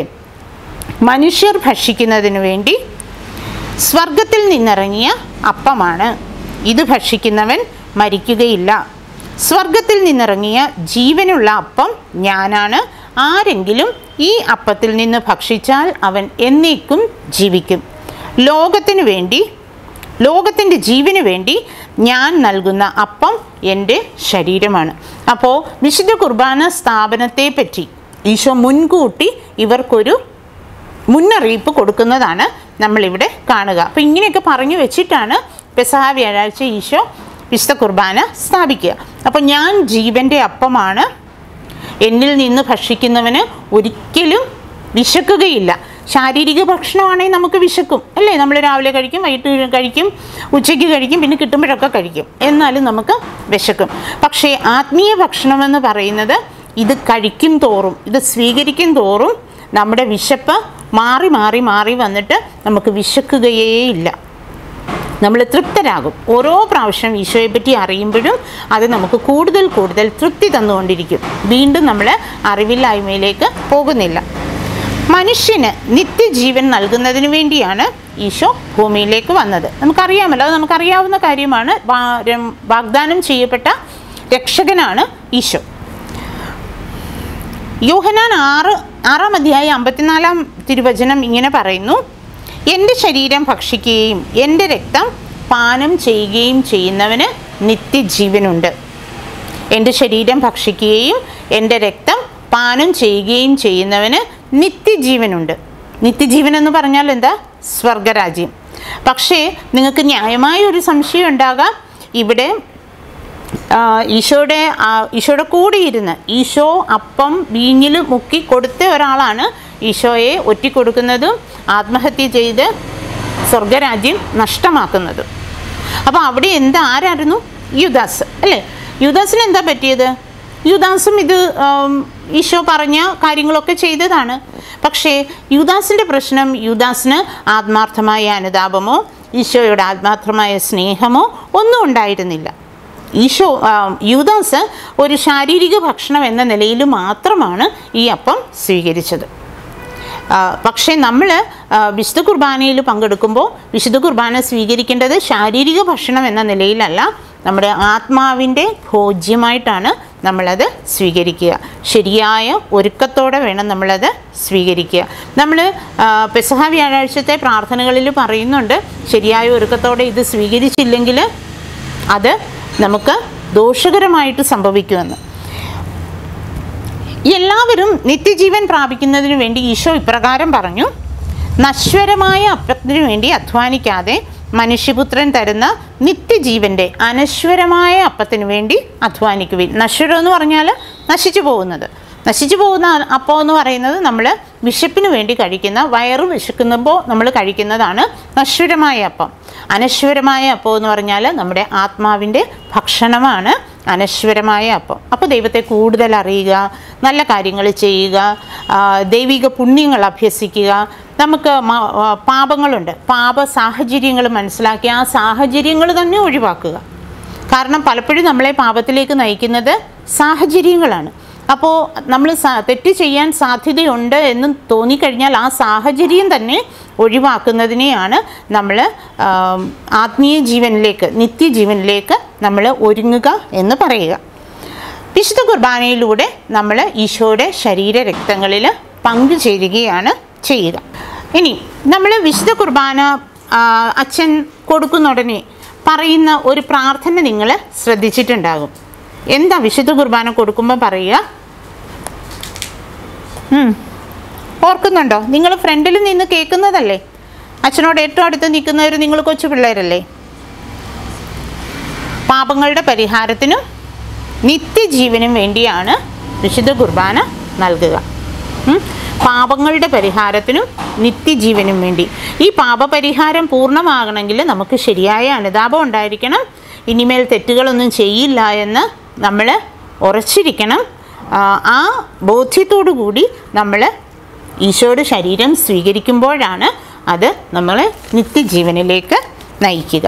മനുഷ്യർ ഭക്ഷിക്കുന്നതിനു വേണ്ടി സ്വർഗത്തിൽ നിന്നിറങ്ങിയ അപ്പമാണ് ഇത് ഭക്ഷിക്കുന്നവൻ മരിക്കുകയില്ല സ്വർഗത്തിൽ നിന്നിറങ്ങിയ ജീവനുള്ള അപ്പം ഞാനാണ് ആരെങ്കിലും ഈ അപ്പത്തിൽ നിന്ന് ഭക്ഷിച്ചാൽ അവൻ എന്നേക്കും ജീവിക്കും ലോകത്തിനു വേണ്ടി ലോകത്തിൻ്റെ ജീവന് വേണ്ടി ഞാൻ നൽകുന്ന അപ്പം എൻ്റെ ശരീരമാണ് അപ്പോൾ വിശുദ്ധ കുർബാന സ്ഥാപനത്തെ പറ്റി ഈശോ മുൻകൂട്ടി ഇവർക്കൊരു മുന്നറിയിപ്പ് കൊടുക്കുന്നതാണ് നമ്മളിവിടെ കാണുക അപ്പോൾ ഇങ്ങനെയൊക്കെ പറഞ്ഞു വെച്ചിട്ടാണ് പെസഹ വ്യാഴാഴ്ച ഈശോ വിശുദ്ധ കുർബാന സ്ഥാപിക്കുക അപ്പോൾ ഞാൻ ജീവൻ്റെ അപ്പമാണ് എന്നിൽ നിന്ന് ഭക്ഷിക്കുന്നവന് ഒരിക്കലും വിശക്കുകയില്ല ശാരീരിക ഭക്ഷണമാണെങ്കിൽ നമുക്ക് വിശക്കും അല്ലേ നമ്മൾ രാവിലെ കഴിക്കും വൈകിട്ട് കഴിക്കും ഉച്ചയ്ക്ക് കഴിക്കും പിന്നെ കിട്ടുമ്പോഴൊക്കെ കഴിക്കും എന്നാലും നമുക്ക് വിശക്കും പക്ഷേ ആത്മീയ ഭക്ഷണമെന്ന് പറയുന്നത് ഇത് കഴിക്കും തോറും ഇത് സ്വീകരിക്കും തോറും നമ്മുടെ വിശപ്പ് മാറി മാറി മാറി വന്നിട്ട് നമുക്ക് വിശക്കുകയേയില്ല നമ്മൾ തൃപ്തരാകും ഓരോ പ്രാവശ്യം ഈശോയെ പറ്റി അറിയുമ്പോഴും അത് നമുക്ക് കൂടുതൽ കൂടുതൽ തൃപ്തി തന്നുകൊണ്ടിരിക്കും വീണ്ടും നമ്മൾ അറിവില്ലായ്മയിലേക്ക് പോകുന്നില്ല മനുഷ്യന് നിത്യജീവൻ നൽകുന്നതിന് വേണ്ടിയാണ് ഈശോ ഭൂമിയിലേക്ക് വന്നത് നമുക്കറിയാമല്ലോ അത് നമുക്കറിയാവുന്ന കാര്യമാണ് വാ- രം- വാഗ്ദാനം ചെയ്യപ്പെട്ട രക്ഷകനാണ് ഈശോ യോഹനാൻ ആറ് ആറാം അധ്യായം അമ്പത്തിനാലാം തിരുവചനം ഇങ്ങനെ പറയുന്നു എൻ്റെ ശരീരം ഭക്ഷിക്കുകയും എൻ്റെ രക്തം പാനം ചെയ്യുകയും ചെയ്യുന്നവന് നിത്യജീവനുണ്ട് എൻ്റെ ശരീരം ഭക്ഷിക്കുകയും എൻ്റെ രക്തം പാനം ചെയ്യുകയും ചെയ്യുന്നവന് നിത്യജീവനുണ്ട് നിത്യജീവൻ എന്ന് പറഞ്ഞാൽ എന്താ സ്വർഗരാജ്യം പക്ഷേ നിങ്ങൾക്ക് ന്യായമായ ഒരു സംശയം ഉണ്ടാകാം ഇവിടെ ആ, ഈശോയുടെ ആ, ഈശോയുടെ കൂടെ ഇരുന്ന് ഈശോ അപ്പം വീഞ്ഞിൽ മുക്കി കൊടുത്ത ഒരാളാണ് ഈശോയെ ഒറ്റിക്കൊടുക്കുന്നതും ആത്മഹത്യ ചെയ്ത് സ്വർഗരാജ്യം നഷ്ടമാക്കുന്നതും അപ്പോൾ അവിടെ എന്താ ആരായിരുന്നു യുദാസ് അല്ലേ യുദാസിന് എന്താ പറ്റിയത് യുദാസും ഇത് ആം, ഈശോ പറഞ്ഞ കാര്യങ്ങളൊക്കെ ചെയ്തതാണ് പക്ഷേ യുദാസിൻ്റെ പ്രശ്നം യുദാസിന് ആത്മാർത്ഥമായ അനുതാപമോ ഈശോയുടെ ആത്മാർത്ഥമായ സ്നേഹമോ ഒന്നും ഉണ്ടായിരുന്നില്ല ഈശോ ആ, യൂദാസ് ഒരു ശാരീരിക ഭക്ഷണം എന്ന നിലയിൽ മാത്രമാണ് ഈ അപ്പം സ്വീകരിച്ചത് ആ, പക്ഷേ നമ്മൾ വിശുദ്ധ കുർബാനയിൽ പങ്കെടുക്കുമ്പോൾ വിശുദ്ധ കുർബാന സ്വീകരിക്കേണ്ടത് ശാരീരിക ഭക്ഷണം എന്ന നിലയിലല്ല നമ്മുടെ ആത്മാവിൻ്റെ ഭോജ്യമായിട്ടാണ് നമ്മളത് സ്വീകരിക്കുക ശരിയായ ഒരുക്കത്തോടെ വേണം നമ്മളത് സ്വീകരിക്കുക നമ്മൾ പെസഹ വ്യാഴാഴ്ചത്തെ പ്രാർത്ഥനകളിൽ പറയുന്നുണ്ട് ശരിയായ ഒരുക്കത്തോടെ ഇത് സ്വീകരിച്ചില്ലെങ്കിൽ അത് നമുക്ക് ദോഷകരമായിട്ട് സംഭവിക്കുമെന്ന് എല്ലാവരും നിത്യജീവൻ പ്രാപിക്കുന്നതിന് വേണ്ടി ഈശോ ഇപ്രകാരം പറഞ്ഞു നശ്വരമായ അപ്പത്തിനു വേണ്ടി അധ്വാനിക്കാതെ മനുഷ്യപുത്രൻ തരുന്ന നിത്യജീവൻ്റെ അനശ്വരമായ അപ്പത്തിനു വേണ്ടി അധ്വാനിക്കുവിൻ നശ്വരം എന്ന് പറഞ്ഞാൽ നശിച്ചു പോകുന്നത് നശിച്ചു പോകുന്ന അപ്പം എന്ന് പറയുന്നത് നമ്മൾ വിശപ്പിന് വേണ്ടി കഴിക്കുന്ന വയറ് വിശക്കുമ്പോൾ നമ്മൾ കഴിക്കുന്നതാണ് നശ്വരമായ അപ്പം അനശ്വരമായ അപ്പം എന്ന് പറഞ്ഞാൽ നമ്മുടെ ആത്മാവിൻ്റെ ഭക്ഷണമാണ് അനശ്വരമായ അപ്പം അപ്പോൾ ദൈവത്തെ കൂടുതൽ അറിയുക നല്ല കാര്യങ്ങൾ ചെയ്യുക ആ, ദൈവിക പുണ്യങ്ങൾ അഭ്യസിക്കുക നമുക്ക് മ- ആ, പാപങ്ങളുണ്ട് പാപ സാഹചര്യങ്ങൾ മനസ്സിലാക്കി ആ സാഹചര്യങ്ങൾ തന്നെ ഒഴിവാക്കുക കാരണം പലപ്പോഴും നമ്മളെ പാപത്തിലേക്ക് നയിക്കുന്നത് സാഹചര്യങ്ങളാണ് അപ്പോൾ നമ്മൾ സ- തെറ്റ് ചെയ്യാൻ സാധ്യതയുണ്ട് എന്ന് തോന്നിക്കഴിഞ്ഞാൽ ആ സാഹചര്യം തന്നെ ഒഴിവാക്കുന്നതിനെയാണ് നമ്മൾ ആത്മീയ ജീവനിലേക്ക് നിത്യജീവനിലേക്ക് നമ്മൾ ഒരുങ്ങുക എന്ന് പറയുക വിശുദ്ധ കുർബാനയിലൂടെ നമ്മൾ ഈശോയുടെ ശരീര രക്തങ്ങളിൽ പങ്കുചേരുകയാണ് ചെയ്യുക ഇനി നമ്മൾ വിശുദ്ധ കുർബാന ആ, അച്ഛൻ കൊടുക്കുന്ന ഉടനെ പറയുന്ന ഒരു പ്രാർത്ഥന നിങ്ങൾ ശ്രദ്ധിച്ചിട്ടുണ്ടാകും എന്താ വിശുദ്ധ കുർബാന കൊടുക്കുമ്പോൾ പറയുക ഉം. ഓർക്കുന്നുണ്ടോ നിങ്ങൾ ഫ്രണ്ടിൽ നിന്ന് കേൾക്കുന്നതല്ലേ അച്ഛനോട് ഏറ്റവും അടുത്ത് നിൽക്കുന്നവർ നിങ്ങൾ കൊച്ചു പിള്ളേരല്ലേ പാപങ്ങളുടെ പരിഹാരത്തിനും നിത്യജീവനും വേണ്ടിയാണ് വിശുദ്ധ കുർബാന നൽകുക ഉം? പാപങ്ങളുടെ പരിഹാരത്തിനും നിത്യജീവനും വേണ്ടി ഈ പാപപരിഹാരം പൂർണ്ണമാകണമെങ്കിൽ നമുക്ക് ശരിയായ അനുതാപം ഉണ്ടായിരിക്കണം ഇനിമേൽ തെറ്റുകളൊന്നും ചെയ്യില്ല എന്ന് നമ്മൾ ഉറച്ചിരിക്കണം ആ, ആ ബോധ്യത്തോടു കൂടി നമ്മൾ ഈശോയുടെ ശരീരം സ്വീകരിക്കുമ്പോഴാണ് അത് നമ്മളെ നിത്യജീവനിലേക്ക് നയിക്കുക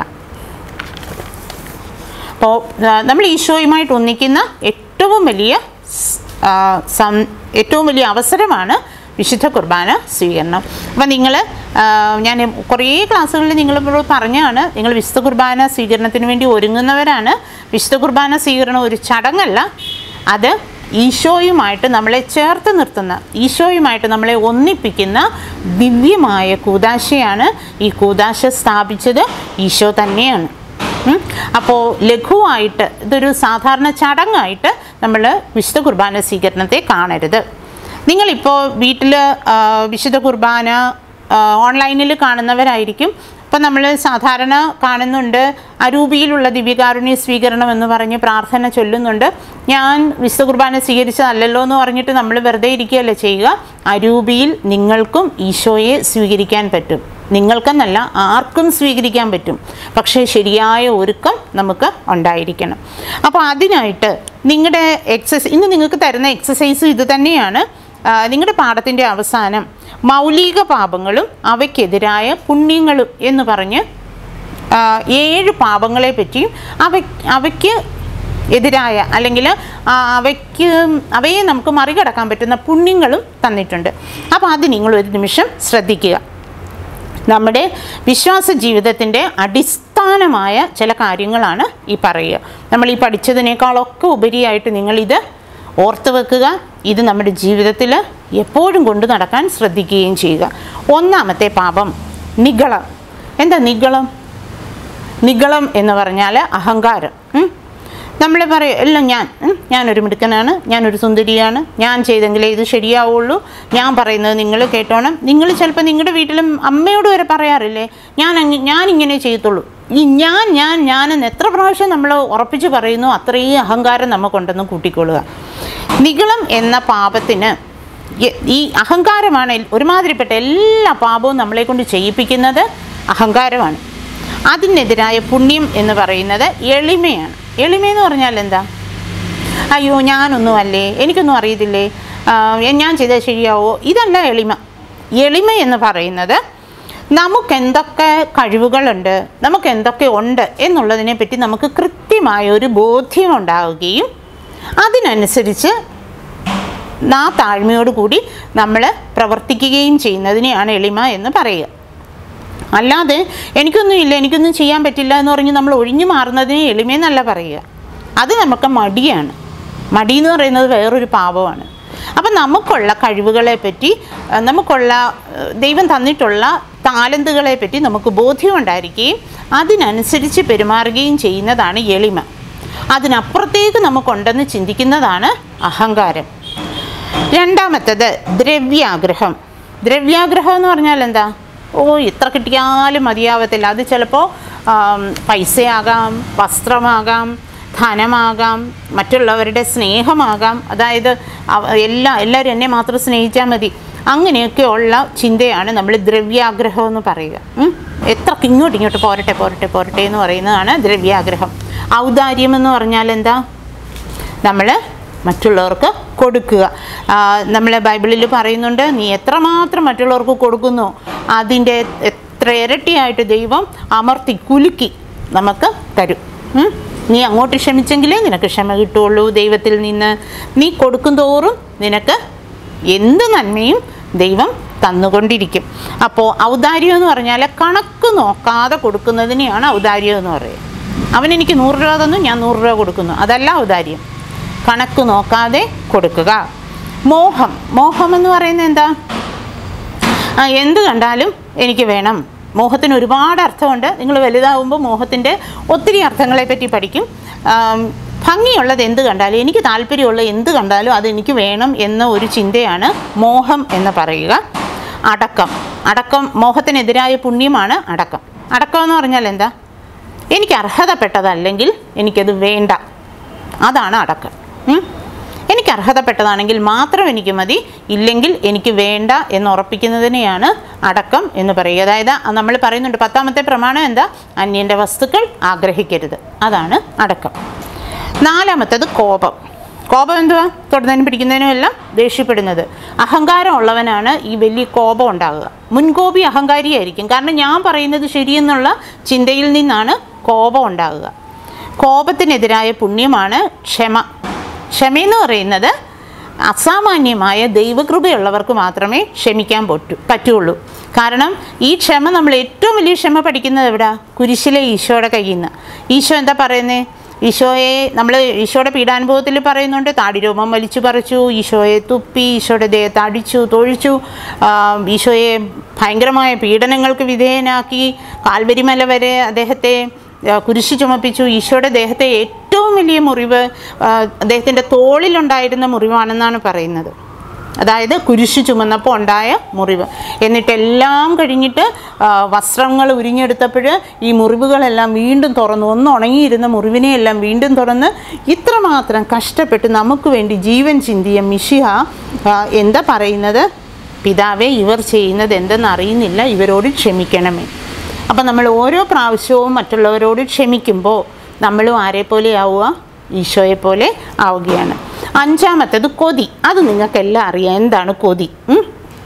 അപ്പോൾ നമ്മൾ ഈശോയുമായിട്ട് ഒന്നിക്കുന്ന ഏറ്റവും വലിയ സ്- ആ, സം- ഏറ്റവും വലിയ അവസരമാണ് വിശുദ്ധ കുർബാന സ്വീകരണം അപ്പം നിങ്ങൾ ഞാൻ കുറേ ക്ലാസ്സുകളിൽ നിങ്ങളോട് പറഞ്ഞാണ് നിങ്ങൾ വിശുദ്ധ കുർബാന സ്വീകരണത്തിന് വേണ്ടി ഒരുങ്ങുന്നവരാണ് വിശുദ്ധ കുർബാന സ്വീകരണം ഒരു ചടങ്ങല്ല അത് ഈശോയുമായിട്ട് നമ്മളെ ചേർത്ത് നിർത്തുന്ന ഈശോയുമായിട്ട് നമ്മളെ ഒന്നിപ്പിക്കുന്ന ദിവ്യമായ കൂതാശയാണ് ഈ കൂതാശ സ്ഥാപിച്ചത് ഈശോ തന്നെയാണ് ഉം. അപ്പോൾ ലഘുവായിട്ട് ഇതൊരു സാധാരണ ചടങ്ങായിട്ട് നമ്മൾ വിശുദ്ധ കുർബാന സ്വീകരണത്തെ കാണരുത് നിങ്ങളിപ്പോൾ വീട്ടിൽ വിശുദ്ധ കുർബാന ഓൺലൈനിൽ കാണുന്നവരായിരിക്കും ഇപ്പം നമ്മൾ സാധാരണ കാണുന്നുണ്ട് അരൂപിയിലുള്ള ദിവ്യകാരുണ്യ സ്വീകരണം എന്ന് പറഞ്ഞ് പ്രാർത്ഥന ചൊല്ലുന്നുണ്ട് ഞാൻ വിശുദ്ധ കുർബാന സ്വീകരിച്ചതല്ലല്ലോ എന്ന് പറഞ്ഞിട്ട് നമ്മൾ വെറുതെ ഇരിക്കുകയല്ല ചെയ്യുക അരൂപിയിൽ നിങ്ങൾക്കും ഈശോയെ സ്വീകരിക്കാൻ പറ്റും നിങ്ങൾക്കെന്നല്ല ആർക്കും സ്വീകരിക്കാൻ പറ്റും പക്ഷേ ശരിയായ ഒരുക്കം നമുക്ക് ഉണ്ടായിരിക്കണം അപ്പോൾ അതിനായിട്ട് നിങ്ങളുടെ എക്സസൈസ് ഇന്ന് നിങ്ങൾക്ക് തരുന്ന എക്സസൈസും ഇത് തന്നെയാണ് ആ, നിങ്ങളുടെ പാഠത്തിൻ്റെ അവസാനം മൗലിക പാപങ്ങളും അവയ്ക്കെതിരായ പുണ്യങ്ങളും എന്ന് പറഞ്ഞ് ആ, ഏഴ് പാപങ്ങളെ പറ്റിയും അവ അവയ്ക്ക് എതിരായ അല്ലെങ്കിൽ ആ, അവയ്ക്ക് അവയെ നമുക്ക് മറികടക്കാൻ പറ്റുന്ന പുണ്യങ്ങളും തന്നിട്ടുണ്ട് അപ്പോൾ അത് നിങ്ങൾ ഒരു നിമിഷം ശ്രദ്ധിക്കുക നമ്മുടെ വിശ്വാസ ജീവിതത്തിൻ്റെ അടിസ്ഥാനമായ ചില കാര്യങ്ങളാണ് ഈ പറയുക നമ്മൾ ഈ പഠിച്ചതിനേക്കാളൊക്കെ ഉപരിയായിട്ട് നിങ്ങളിത് ഓർത്ത് വെക്കുക ഇത് നമ്മുടെ ജീവിതത്തിൽ എപ്പോഴും കൊണ്ടു നടക്കാൻ ശ്രദ്ധിക്കുകയും ചെയ്യുക ഒന്നാമത്തെ പാപം നിഗളം എന്താ നിഗളം നിഗളം എന്ന് പറഞ്ഞാൽ അഹങ്കാരം ഉം. നമ്മൾ പറയും എല്ലാം ഞാൻ ഉം, ഞാനൊരു മിടുക്കനാണ് ഞാനൊരു സുന്ദരിയാണ് ഞാൻ ചെയ്തെങ്കിലേ ഇത് ശരിയാവുള്ളൂ ഞാൻ പറയുന്നത് നിങ്ങൾ കേട്ടോണം നിങ്ങൾ ചിലപ്പോൾ നിങ്ങളുടെ വീട്ടിലും അമ്മയോട് വരെ പറയാറില്ലേ ഞാൻ അങ്ങ് ഞാൻ ഇങ്ങനെ ചെയ്യത്തുള്ളൂ ഈ ഞാൻ ഞാൻ ഞാനെന്ന് എത്ര പ്രാവശ്യം നമ്മൾ ഉറപ്പിച്ച് പറയുന്നു അത്രയും അഹങ്കാരം നമുക്കുണ്ടെന്ന് കൂട്ടിക്കൊള്ളുക നിഗളം എന്ന പാപത്തിന് എ- ഈ അഹങ്കാരമാണ് എൽ- ഒരുമാതിരിപ്പെട്ട എല്ലാ പാപവും നമ്മളെ കൊണ്ട് ചെയ്യിപ്പിക്കുന്നത് അഹങ്കാരമാണ് അതിനെതിരായ പുണ്യം എന്ന് പറയുന്നത് എളിമയാണ് എളിമയെന്ന് പറഞ്ഞാൽ എന്താ അയ്യോ ഞാനൊന്നും അല്ലേ എനിക്കൊന്നും അറിയത്തില്ലേ ആ, ഞാൻ ചെയ്താൽ ശരിയാവോ ഇതല്ല എളിമ എളിമ എന്ന് പറയുന്നത് നമുക്ക് എന്തൊക്കെ കഴിവുകളുണ്ട് നമുക്ക് എന്തൊക്കെ ഉണ്ട് എന്നുള്ളതിനെ പറ്റി നമുക്ക് കൃത്യമായ ഒരു ബോധ്യം ഉണ്ടാവുകയും അതിനനുസരിച്ച് ആ താഴ്മയോട് കൂടി നമ്മൾ പ്രവർത്തിക്കുകയും ചെയ്യുന്നതിനെയാണ് എളിമ എന്ന് പറയുക അല്ലാതെ എനിക്കൊന്നും ഇല്ല എനിക്കൊന്നും ചെയ്യാൻ പറ്റില്ല എന്ന് പറഞ്ഞ് നമ്മൾ ഒഴിഞ്ഞു മാറുന്നതിനെ എളിമയെന്നല്ല പറയുക അത് നമുക്ക് മടിയാണ് മടി എന്ന് പറയുന്നത് വേറൊരു പാപമാണ് അപ്പം നമുക്കുള്ള കഴിവുകളെ പറ്റി അഹ് നമുക്കുള്ള അഹ് ദൈവം തന്നിട്ടുള്ള താലന്തുകളെ പറ്റി നമുക്ക് ബോധ്യമുണ്ടായിരിക്കുകയും അതിനനുസരിച്ച് പെരുമാറുകയും ചെയ്യുന്നതാണ് എളിമ അതിനപ്പുറത്തേക്ക് നമുക്കുണ്ടെന്ന് ചിന്തിക്കുന്നതാണ് അഹങ്കാരം രണ്ടാമത്തത് ദ്രവ്യാഗ്രഹം ദ്രവ്യാഗ്രഹം എന്ന് പറഞ്ഞാൽ എന്താ ഓ എത്ര കിട്ടിയാലും മതിയാവത്തില്ല അത് ചിലപ്പോൾ പൈസയാകാം വസ്ത്രമാകാം ധനമാകാം മറ്റുള്ളവരുടെ സ്നേഹമാകാം അതായത് അവ- എല്ലാ എല്ലാവരും എന്നെ മാത്രം സ്നേഹിച്ചാൽ മതി അങ്ങനെയൊക്കെയുള്ള ചിന്തയാണ് നമ്മൾ ദ്രവ്യാഗ്രഹം എന്ന് പറയുക ഉം. എത്ര ഇങ്ങോട്ട് ഇങ്ങോട്ട് പോരട്ടെ പോരട്ടെ പോരട്ടെ എന്ന് പറയുന്നതാണ് ദ്രവ്യാഗ്രഹം ഔദാര്യം എന്ന് പറഞ്ഞാൽ എന്താ നമ്മൾ മറ്റുള്ളവർക്ക് കൊടുക്കുക നമ്മൾ ബൈബിളിൽ പറയുന്നുണ്ട് നീ എത്രമാത്രം മറ്റുള്ളവർക്ക് കൊടുക്കുന്നു അതിൻ്റെ എത്ര ഇരട്ടിയായിട്ട് ദൈവം അമർത്തി കുലുക്കി നമുക്ക് തരും ഉം? നീ അങ്ങോട്ട് ക്ഷമിച്ചെങ്കിലേ നിനക്ക് ക്ഷമ കിട്ടുള്ളൂ ദൈവത്തിൽ നിന്ന് നീ കൊടുക്കും തോറും നിനക്ക് എന്ത് നന്മയും ദൈവം തന്നുകൊണ്ടിരിക്കും അപ്പോൾ ഔദാര്യം എന്ന് പറഞ്ഞാൽ കണക്ക് നോക്കാതെ കൊടുക്കുന്നതിനെയാണ് ഔദാര്യം എന്ന് പറയുക അവൻ എനിക്ക് നൂറ് രൂപ തന്നു ഞാൻ നൂറ് രൂപ കൊടുക്കുന്നു അതല്ല ഔദാര്യം കണക്ക് നോക്കാതെ കൊടുക്കുക മോഹം മോഹം എന്ന് പറയുന്നത് എന്താ ആ, എന്ത് കണ്ടാലും എനിക്ക് വേണം മോഹത്തിന് ഒരുപാട് അർത്ഥമുണ്ട് നിങ്ങൾ വലുതാവുമ്പോൾ മോഹത്തിൻ്റെ ഒത്തിരി അർത്ഥങ്ങളെ പറ്റി പഠിക്കും ആം, ഭംഗിയുള്ളത് എന്ത് കണ്ടാലും എനിക്ക് താല്പര്യമുള്ള എന്ത് കണ്ടാലും അത് എനിക്ക് വേണം എന്ന ഒരു ചിന്തയാണ് മോഹം എന്ന് പറയുക അടക്കം അടക്കം മോഹത്തിനെതിരായ പുണ്യമാണ് അടക്കം അടക്കം എന്ന് പറഞ്ഞാൽ എന്താ എനിക്ക് അർഹതപ്പെട്ടതല്ലെങ്കിൽ എനിക്കത് വേണ്ട അതാണ് അടക്കം ഉം? എനിക്ക് അർഹതപ്പെട്ടതാണെങ്കിൽ മാത്രം എനിക്ക് മതി ഇല്ലെങ്കിൽ എനിക്ക് വേണ്ട എന്ന് ഉറപ്പിക്കുന്നതിനെയാണ് അടക്കം എന്ന് പറയുക അതായത് നമ്മൾ പറയുന്നുണ്ട് പത്താമത്തെ പ്രമാണം എന്താ അന്യൻ്റെ വസ്തുക്കൾ ആഗ്രഹിക്കരുത് അതാണ് അടക്കം നാലാമത്തത് കോപം കോപം എന്തുവാ തൊടുന്നതിനും പിടിക്കുന്നതിനും എല്ലാം ദേഷ്യപ്പെടുന്നത് അഹങ്കാരം ഉള്ളവനാണ് ഈ വലിയ കോപം ഉണ്ടാകുക മുൻകോപി അഹങ്കാരിയായിരിക്കും കാരണം ഞാൻ പറയുന്നത് ശരിയെന്നുള്ള ചിന്തയിൽ നിന്നാണ് കോപം ഉണ്ടാകുക കോപത്തിനെതിരായ പുണ്യമാണ് ക്ഷമ ക്ഷമയെന്ന് പറയുന്നത് അസാമാന്യമായ ദൈവകൃപയുള്ളവർക്ക് മാത്രമേ ക്ഷമിക്കാൻ പറ്റൂ പറ്റുള്ളൂ കാരണം ഈ ക്ഷമ നമ്മൾ ഏറ്റവും വലിയ ക്ഷമ പഠിക്കുന്നത് എവിടെ കുരിശിലെ ഈശോയുടെ കയ്യിൽ നിന്ന് ഈശോ എന്താ പറയുന്നത് ഈശോയെ നമ്മൾ ഈശോയുടെ പീഡാനുഭവത്തിൽ പറയുന്നുണ്ട് താടിരോമം വലിച്ചു പറിച്ചു ഈശോയെ തുപ്പി ഈശോയുടെ ദേഹത്ത് അടിച്ചു തൊഴിച്ചു ആ, ഈശോയെ ഭയങ്കരമായ പീഡനങ്ങൾക്ക് വിധേയനാക്കി കാൽവരിമല വരെ അദ്ദേഹത്തെ ആ, കുരിശ് ചുമപ്പിച്ചു ഈശോയുടെ ദേഹത്തെ ഏറ്റവും വലിയ മുറിവ് ആ, അദ്ദേഹത്തിൻ്റെ തോളിലുണ്ടായിരുന്ന മുറിവാണെന്നാണ് പറയുന്നത് അതായത് കുരിശ് ചുമന്നപ്പോൾ ഉണ്ടായ മുറിവ് എന്നിട്ടെല്ലാം കഴിഞ്ഞിട്ട് ആ, വസ്ത്രങ്ങൾ ഉരിഞ്ഞെടുത്തപ്പോൾ ഈ മുറിവുകളെല്ലാം വീണ്ടും തുറന്നു ഒന്ന് ഉണങ്ങിയിരുന്ന മുറിവിനെയെല്ലാം വീണ്ടും തുറന്ന് ഇത്രമാത്രം കഷ്ടപ്പെട്ട് നമുക്ക് വേണ്ടി ജീവൻ ചിന്തിയ മിഷിഹ ആ, എന്താ പറയുന്നത് പിതാവെ ഇവർ ചെയ്യുന്നത് എന്തെന്ന് അറിയുന്നില്ല ഇവരോട് ക്ഷമിക്കണമേ അപ്പം നമ്മൾ ഓരോ പ്രാവശ്യവും മറ്റുള്ളവരോട് ക്ഷമിക്കുമ്പോൾ നമ്മളും ആരെപ്പോലെ ആവുക ഈശോയെ പോലെ ആവുകയാണ് അഞ്ചാമത്തേത് കൊതി അത് നിങ്ങൾക്കെല്ലാം അറിയാം എന്താണ് കൊതി ഉം?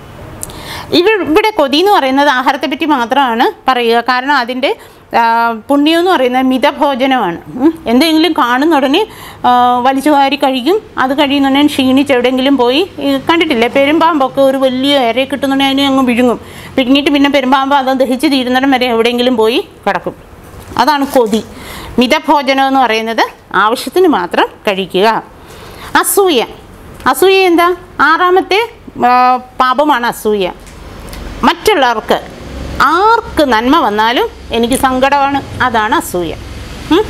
ഇവ ഇവിടെ കൊതി എന്ന് പറയുന്നത് ആഹാരത്തെ പറ്റി മാത്രമാണ് പറയുക കാരണം അതിൻ്റെ ആ, പുണ്യം എന്ന് പറയുന്നത് മിതഭോജനമാണ് ഉം. എന്തെങ്കിലും കാണുന്ന ഉടനെ ആ, വലിച്ചു വാരി കഴിക്കും അത് കഴിയുന്നുണ്ടെങ്കിൽ ക്ഷീണിച്ച് എവിടെയെങ്കിലും പോയി ഈ കണ്ടിട്ടില്ലേ പെരുമ്പാമ്പൊക്കെ ഒരു വലിയ ഇരയെ കിട്ടുന്നുണ്ടെങ്കിൽ അതിനെ അങ്ങ് വിഴുങ്ങും പിന്നീട്ട് പിന്നെ പെരുമ്പാമ്പ് അത് ദഹിച്ച് തീരുന്നിടം വരെ എവിടെയെങ്കിലും പോയി കിടക്കും അതാണ് കൊതി മിതഭോജനം എന്ന് പറയുന്നത് ആവശ്യത്തിന് മാത്രം കഴിക്കുക അസൂയ അസൂയ എന്താ ആറാമത്തെ ആ, പാപമാണ് അസൂയ മറ്റുള്ളവർക്ക് ആർക്ക് നന്മ വന്നാലും എനിക്ക് സങ്കടമാണ് അതാണ് അസൂയ ഉം?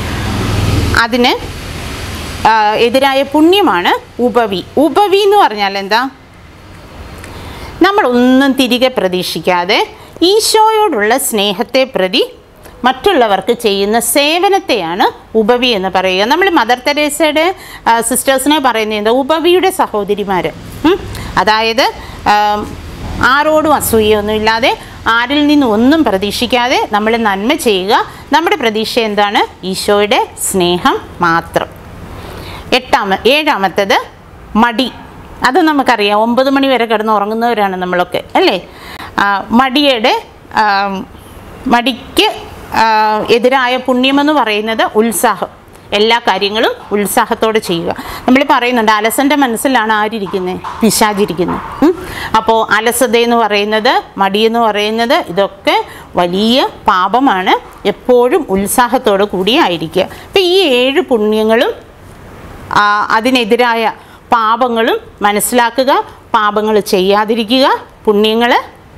അതിന് ആ, എതിരായ പുണ്യമാണ് ഉപവി ഉപവി എന്ന് പറഞ്ഞാൽ എന്താ നമ്മളൊന്നും തിരികെ പ്രതീക്ഷിക്കാതെ ഈശോയോടുള്ള സ്നേഹത്തെ പ്രതി മറ്റുള്ളവർക്ക് ചെയ്യുന്ന സേവനത്തെയാണ് ഉപവി എന്ന് പറയുക നമ്മൾ മദർ തെരേസയുടെ ആ, സിസ്റ്റേഴ്സിനെ പറയുന്നത് എന്താ ഉപവിയുടെ സഹോദരിമാർ അതായത് ആം, ആരോടും അസൂയൊന്നുമില്ലാതെ ആരിൽ നിന്നും ഒന്നും പ്രതീക്ഷിക്കാതെ നമ്മൾ നന്മ ചെയ്യുക നമ്മുടെ പ്രതീക്ഷ എന്താണ് ഈശോയുടെ സ്നേഹം മാത്രം എട്ടാമ ഏഴാമത്തത് മടി അത് നമുക്കറിയാം ഒമ്പത് മണി വരെ കിടന്ന് ഉറങ്ങുന്നവരാണ് നമ്മളൊക്കെ അല്ലേ ആ, മടിയുടെ ആ, മടിക്ക് ആ, എതിരായ പുണ്യമെന്ന് പറയുന്നത് ഉത്സാഹം എല്ലാ കാര്യങ്ങളും ഉത്സാഹത്തോടെ ചെയ്യുക നമ്മൾ പറയുന്നുണ്ട് അലസൻ്റെ മനസ്സിലാണ് ആരിയ്ക്കുന്നത് പിശാചിരിക്കുന്നത് ഉം. അപ്പോൾ അലസത എന്ന് പറയുന്നത് മടി എന്ന് പറയുന്നത് ഇതൊക്കെ വലിയ പാപമാണ് എപ്പോഴും ഉത്സാഹത്തോടു കൂടി ആയിരിക്കുക അപ്പോൾ ഈ ഏഴ് പുണ്യങ്ങളും ആ, അതിനെതിരായ പാപങ്ങളും മനസ്സിലാക്കുക പാപങ്ങൾ ചെയ്യാതിരിക്കുക പുണ്യങ്ങൾ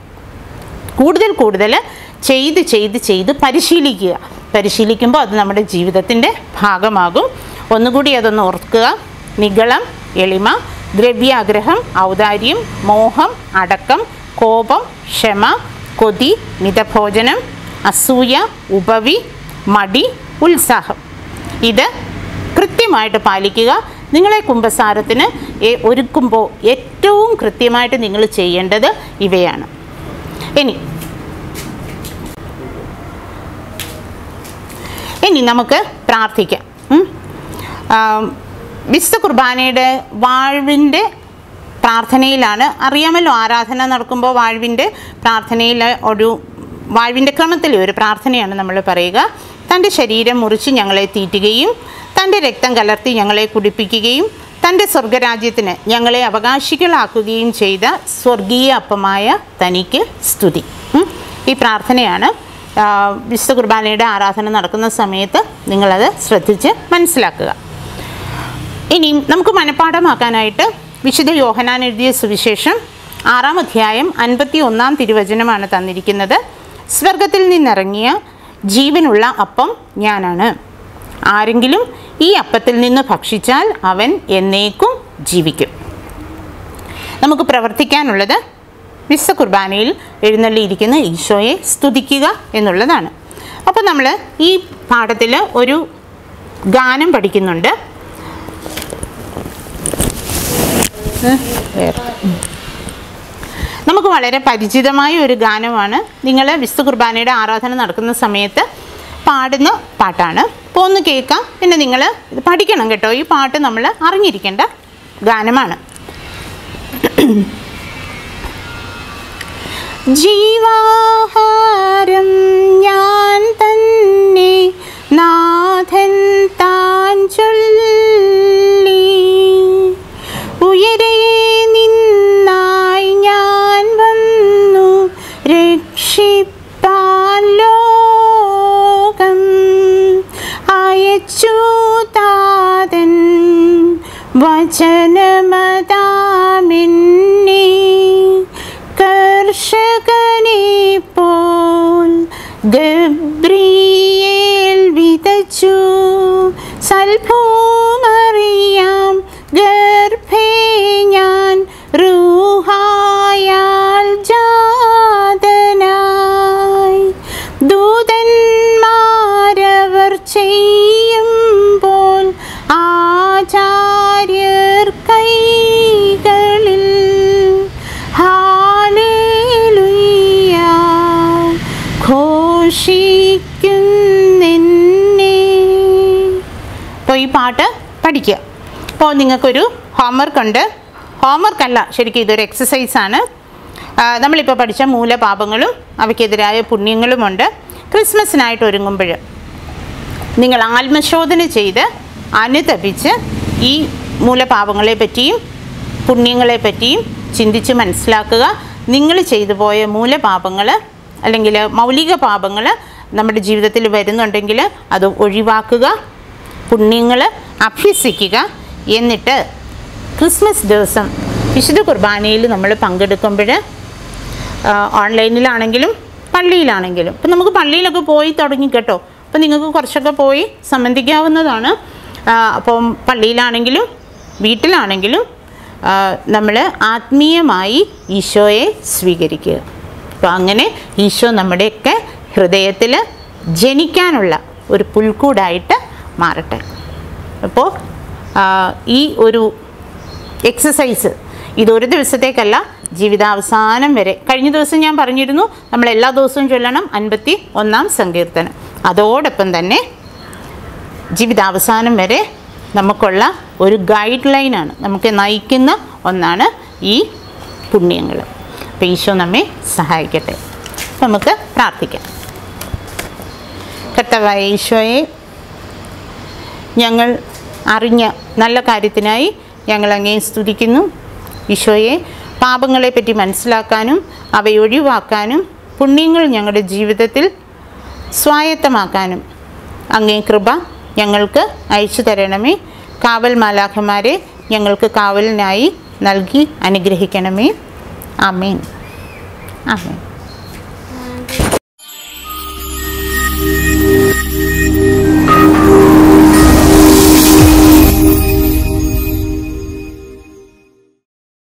കൂടുതൽ കൂടുതൽ ചെയ്ത് ചെയ്ത് ചെയ്ത് പരിശീലിക്കുക പരിശീലിക്കുമ്പോൾ അത് നമ്മുടെ ജീവിതത്തിൻ്റെ ഭാഗമാകും ഒന്നുകൂടി അതൊന്ന് ഓർക്കുക നിഗളം എളിമ ദ്രവ്യാഗ്രഹം ഔദാര്യം മോഹം അടക്കം കോപം ക്ഷമ കൊതി മിതഭോജനം അസൂയ ഉപവി മടി ഉത്സാഹം ഇത് കൃത്യമായിട്ട് പാലിക്കുക നിങ്ങളെ കുംഭസാരത്തിന് എ- ഒരുക്കുമ്പോൾ ഏറ്റവും കൃത്യമായിട്ട് നിങ്ങൾ ചെയ്യേണ്ടത് ഇവയാണ് ഇനി ഇനി നമുക്ക് പ്രാർത്ഥിക്കാം ഉം. ആം, വിശുദ്ധ കുർബാനയുടെ വാഴ്വിൻ്റെ പ്രാർത്ഥനയിലാണ് അറിയാമല്ലോ ആരാധന നടക്കുമ്പോൾ വാഴ്വിൻ്റെ പ്രാർത്ഥനയിൽ ഒരു വാഴ്വിൻ്റെ ക്രമത്തിലെ ഒരു പ്രാർത്ഥനയാണ് നമ്മൾ പറയുക തൻ്റെ ശരീരം മുറിച്ച് ഞങ്ങളെ തീറ്റുകയും തൻ്റെ രക്തം കലർത്തി ഞങ്ങളെ കുടിപ്പിക്കുകയും തൻ്റെ സ്വർഗരാജ്യത്തിന് ഞങ്ങളെ അവകാശികളാക്കുകയും ചെയ്ത സ്വർഗീയ അപ്പമായ തനിക്ക് സ്തുതി ഉം. ഈ പ്രാർത്ഥനയാണ് ആ, വിശുദ്ധ കുർബാനയുടെ ആരാധന നടക്കുന്ന സമയത്ത് നിങ്ങളത് ശ്രദ്ധിച്ച് മനസ്സിലാക്കുക ഇനി നമുക്ക് മനഃപ്പാഠമാക്കാനായിട്ട് വിശുദ്ധ യോഹനാൻ എഴുതിയ സുവിശേഷം ആറാം അധ്യായം അൻപത്തി ഒന്നാം തിരുവചനമാണ് തന്നിരിക്കുന്നത് സ്വർഗത്തിൽ നിന്നിറങ്ങിയ ജീവനുള്ള അപ്പം ഞാനാണ് ആരെങ്കിലും ഈ അപ്പത്തിൽ നിന്ന് ഭക്ഷിച്ചാൽ അവൻ എന്നേക്കും ജീവിക്കും നമുക്ക് പ്രവർത്തിക്കാനുള്ളത് വിശ്വ കുർബാനയിൽ എഴുന്നള്ളിയിരിക്കുന്ന ഈശോയെ സ്തുതിക്കുക എന്നുള്ളതാണ് അപ്പോൾ നമ്മൾ ഈ പാഠത്തിൽ ഒരു ഗാനം പഠിക്കുന്നുണ്ട് ഏ, വേറെ. ഉം. നമുക്ക് വളരെ പരിചിതമായ ഒരു ഗാനമാണ് നിങ്ങൾ വിശുദ്ധ കുർബാനയുടെ ആരാധന നടക്കുന്ന സമയത്ത് പാടുന്ന പാട്ടാണ് അപ്പോൾ ഒന്ന് കേൾക്കാം പിന്നെ നിങ്ങൾ ഇത് പഠിക്കണം കേട്ടോ ഈ പാട്ട് നമ്മൾ അറിഞ്ഞിരിക്കേണ്ട ഗാനമാണ് ജീവാഹാരം ഞാൻ തന്നെ നാഥൻ താൻ ചൊല്ലി ഉയരെ നിന്നായി ഞാൻ വന്നു രക്ഷിപ്പാൻ ലോകം അയച്ചു താതൻ വചനമതാമെന്നെ കർഷകനെ പോൽ ഗബ്രിയേൽ വിതച്ചു സൽഭൂമറിയാം ഗർഭേ ഞാൻ റൂഹായാൽ ജാതനായി ദൂതന്മാരവർ ചെയ്യുമ്പോൾ ആചാര്യർ കൈകളിൽ ഹാലേലുയ്യ ഘോഷിക്കുന്നെന്നെ അപ്പോൾ ഈ പാട്ട് പഠിക്കുക അപ്പോൾ നിങ്ങൾക്കൊരു ഹോംവർക്ക് ഉണ്ട് ഹോംവർക്ക് അല്ല ശരിക്കും ഇതൊരു എക്സസൈസാണ് നമ്മളിപ്പോൾ പഠിച്ച മൂലപാപങ്ങളും അവയ്ക്കെതിരായ പുണ്യങ്ങളുമുണ്ട് ക്രിസ്മസിനായിട്ട് ഒരുങ്ങുമ്പോൾ നിങ്ങൾ ആത്മശോധന ചെയ്ത് അനുതപിച്ച് ഈ മൂലപാപങ്ങളെ പറ്റിയും പുണ്യങ്ങളെ പറ്റിയും ചിന്തിച്ച് മനസ്സിലാക്കുക നിങ്ങൾ ചെയ്തു പോയ മൂലപാപങ്ങൾ അല്ലെങ്കിൽ മൗലിക പാപങ്ങൾ നമ്മുടെ ജീവിതത്തിൽ വരുന്നുണ്ടെങ്കിൽ അത് ഒഴിവാക്കുക പുണ്യങ്ങൾ അഭ്യസിക്കുക എന്നിട്ട് ക്രിസ്മസ് ദിവസം വിശുദ്ധ കുർബാനയിൽ നമ്മൾ പങ്കെടുക്കുമ്പോൾ ഓൺലൈനിലാണെങ്കിലും പള്ളിയിലാണെങ്കിലും ഇപ്പം നമുക്ക് പള്ളിയിലൊക്കെ പോയി തുടങ്ങി കേട്ടോ അപ്പം നിങ്ങൾക്ക് കുറച്ചൊക്കെ പോയി സംബന്ധിക്കാവുന്നതാണ് ആ, അപ്പം പള്ളിയിലാണെങ്കിലും വീട്ടിലാണെങ്കിലും നമ്മൾ ആത്മീയമായി ഈശോയെ സ്വീകരിക്കുക അപ്പോൾ അങ്ങനെ ഈശോ നമ്മുടെയൊക്കെ ഹൃദയത്തിൽ ജനിക്കാനുള്ള ഒരു പുൽക്കൂടായിട്ട് മാറട്ടെ അപ്പോൾ ആ, ഈ ഒരു എക്സസൈസ് ഇതൊരു ദിവസത്തേക്കല്ല ജീവിതാവസാനം വരെ കഴിഞ്ഞ ദിവസം ഞാൻ പറഞ്ഞിരുന്നു നമ്മൾ എല്ലാ ദിവസവും ചൊല്ലണം അൻപത്തി ഒന്നാം സങ്കീർത്തനം അതോടൊപ്പം തന്നെ ജീവിതാവസാനം വരെ നമുക്കുള്ള ഒരു ഗൈഡ് ലൈനാണ് നമുക്ക് നയിക്കുന്ന ഒന്നാണ് ഈ പുണ്യങ്ങൾ അപ്പോൾ ഈശോ നമ്മെ സഹായിക്കട്ടെ അപ്പോൾ നമുക്ക് പ്രാർത്ഥിക്കാം കർത്താവായ ഈശോയെ ഞങ്ങൾ അറിഞ്ഞ നല്ല കാര്യത്തിനായി ഞങ്ങൾ അങ്ങേ സ്തുതിക്കുന്നു ഈശോയെ പാപങ്ങളെപ്പറ്റി മനസ്സിലാക്കാനും അവയൊഴിവാക്കാനും പുണ്യങ്ങൾ ഞങ്ങളുടെ ജീവിതത്തിൽ സ്വായത്തമാക്കാനും അങ്ങേ കൃപ ഞങ്ങൾക്ക് അയച്ചു തരണമേ കാവൽ മാലാഖമാരെ ഞങ്ങൾക്ക് കാവലിനായി നൽകി അനുഗ്രഹിക്കണമേ ആമേൻ ആമേൻ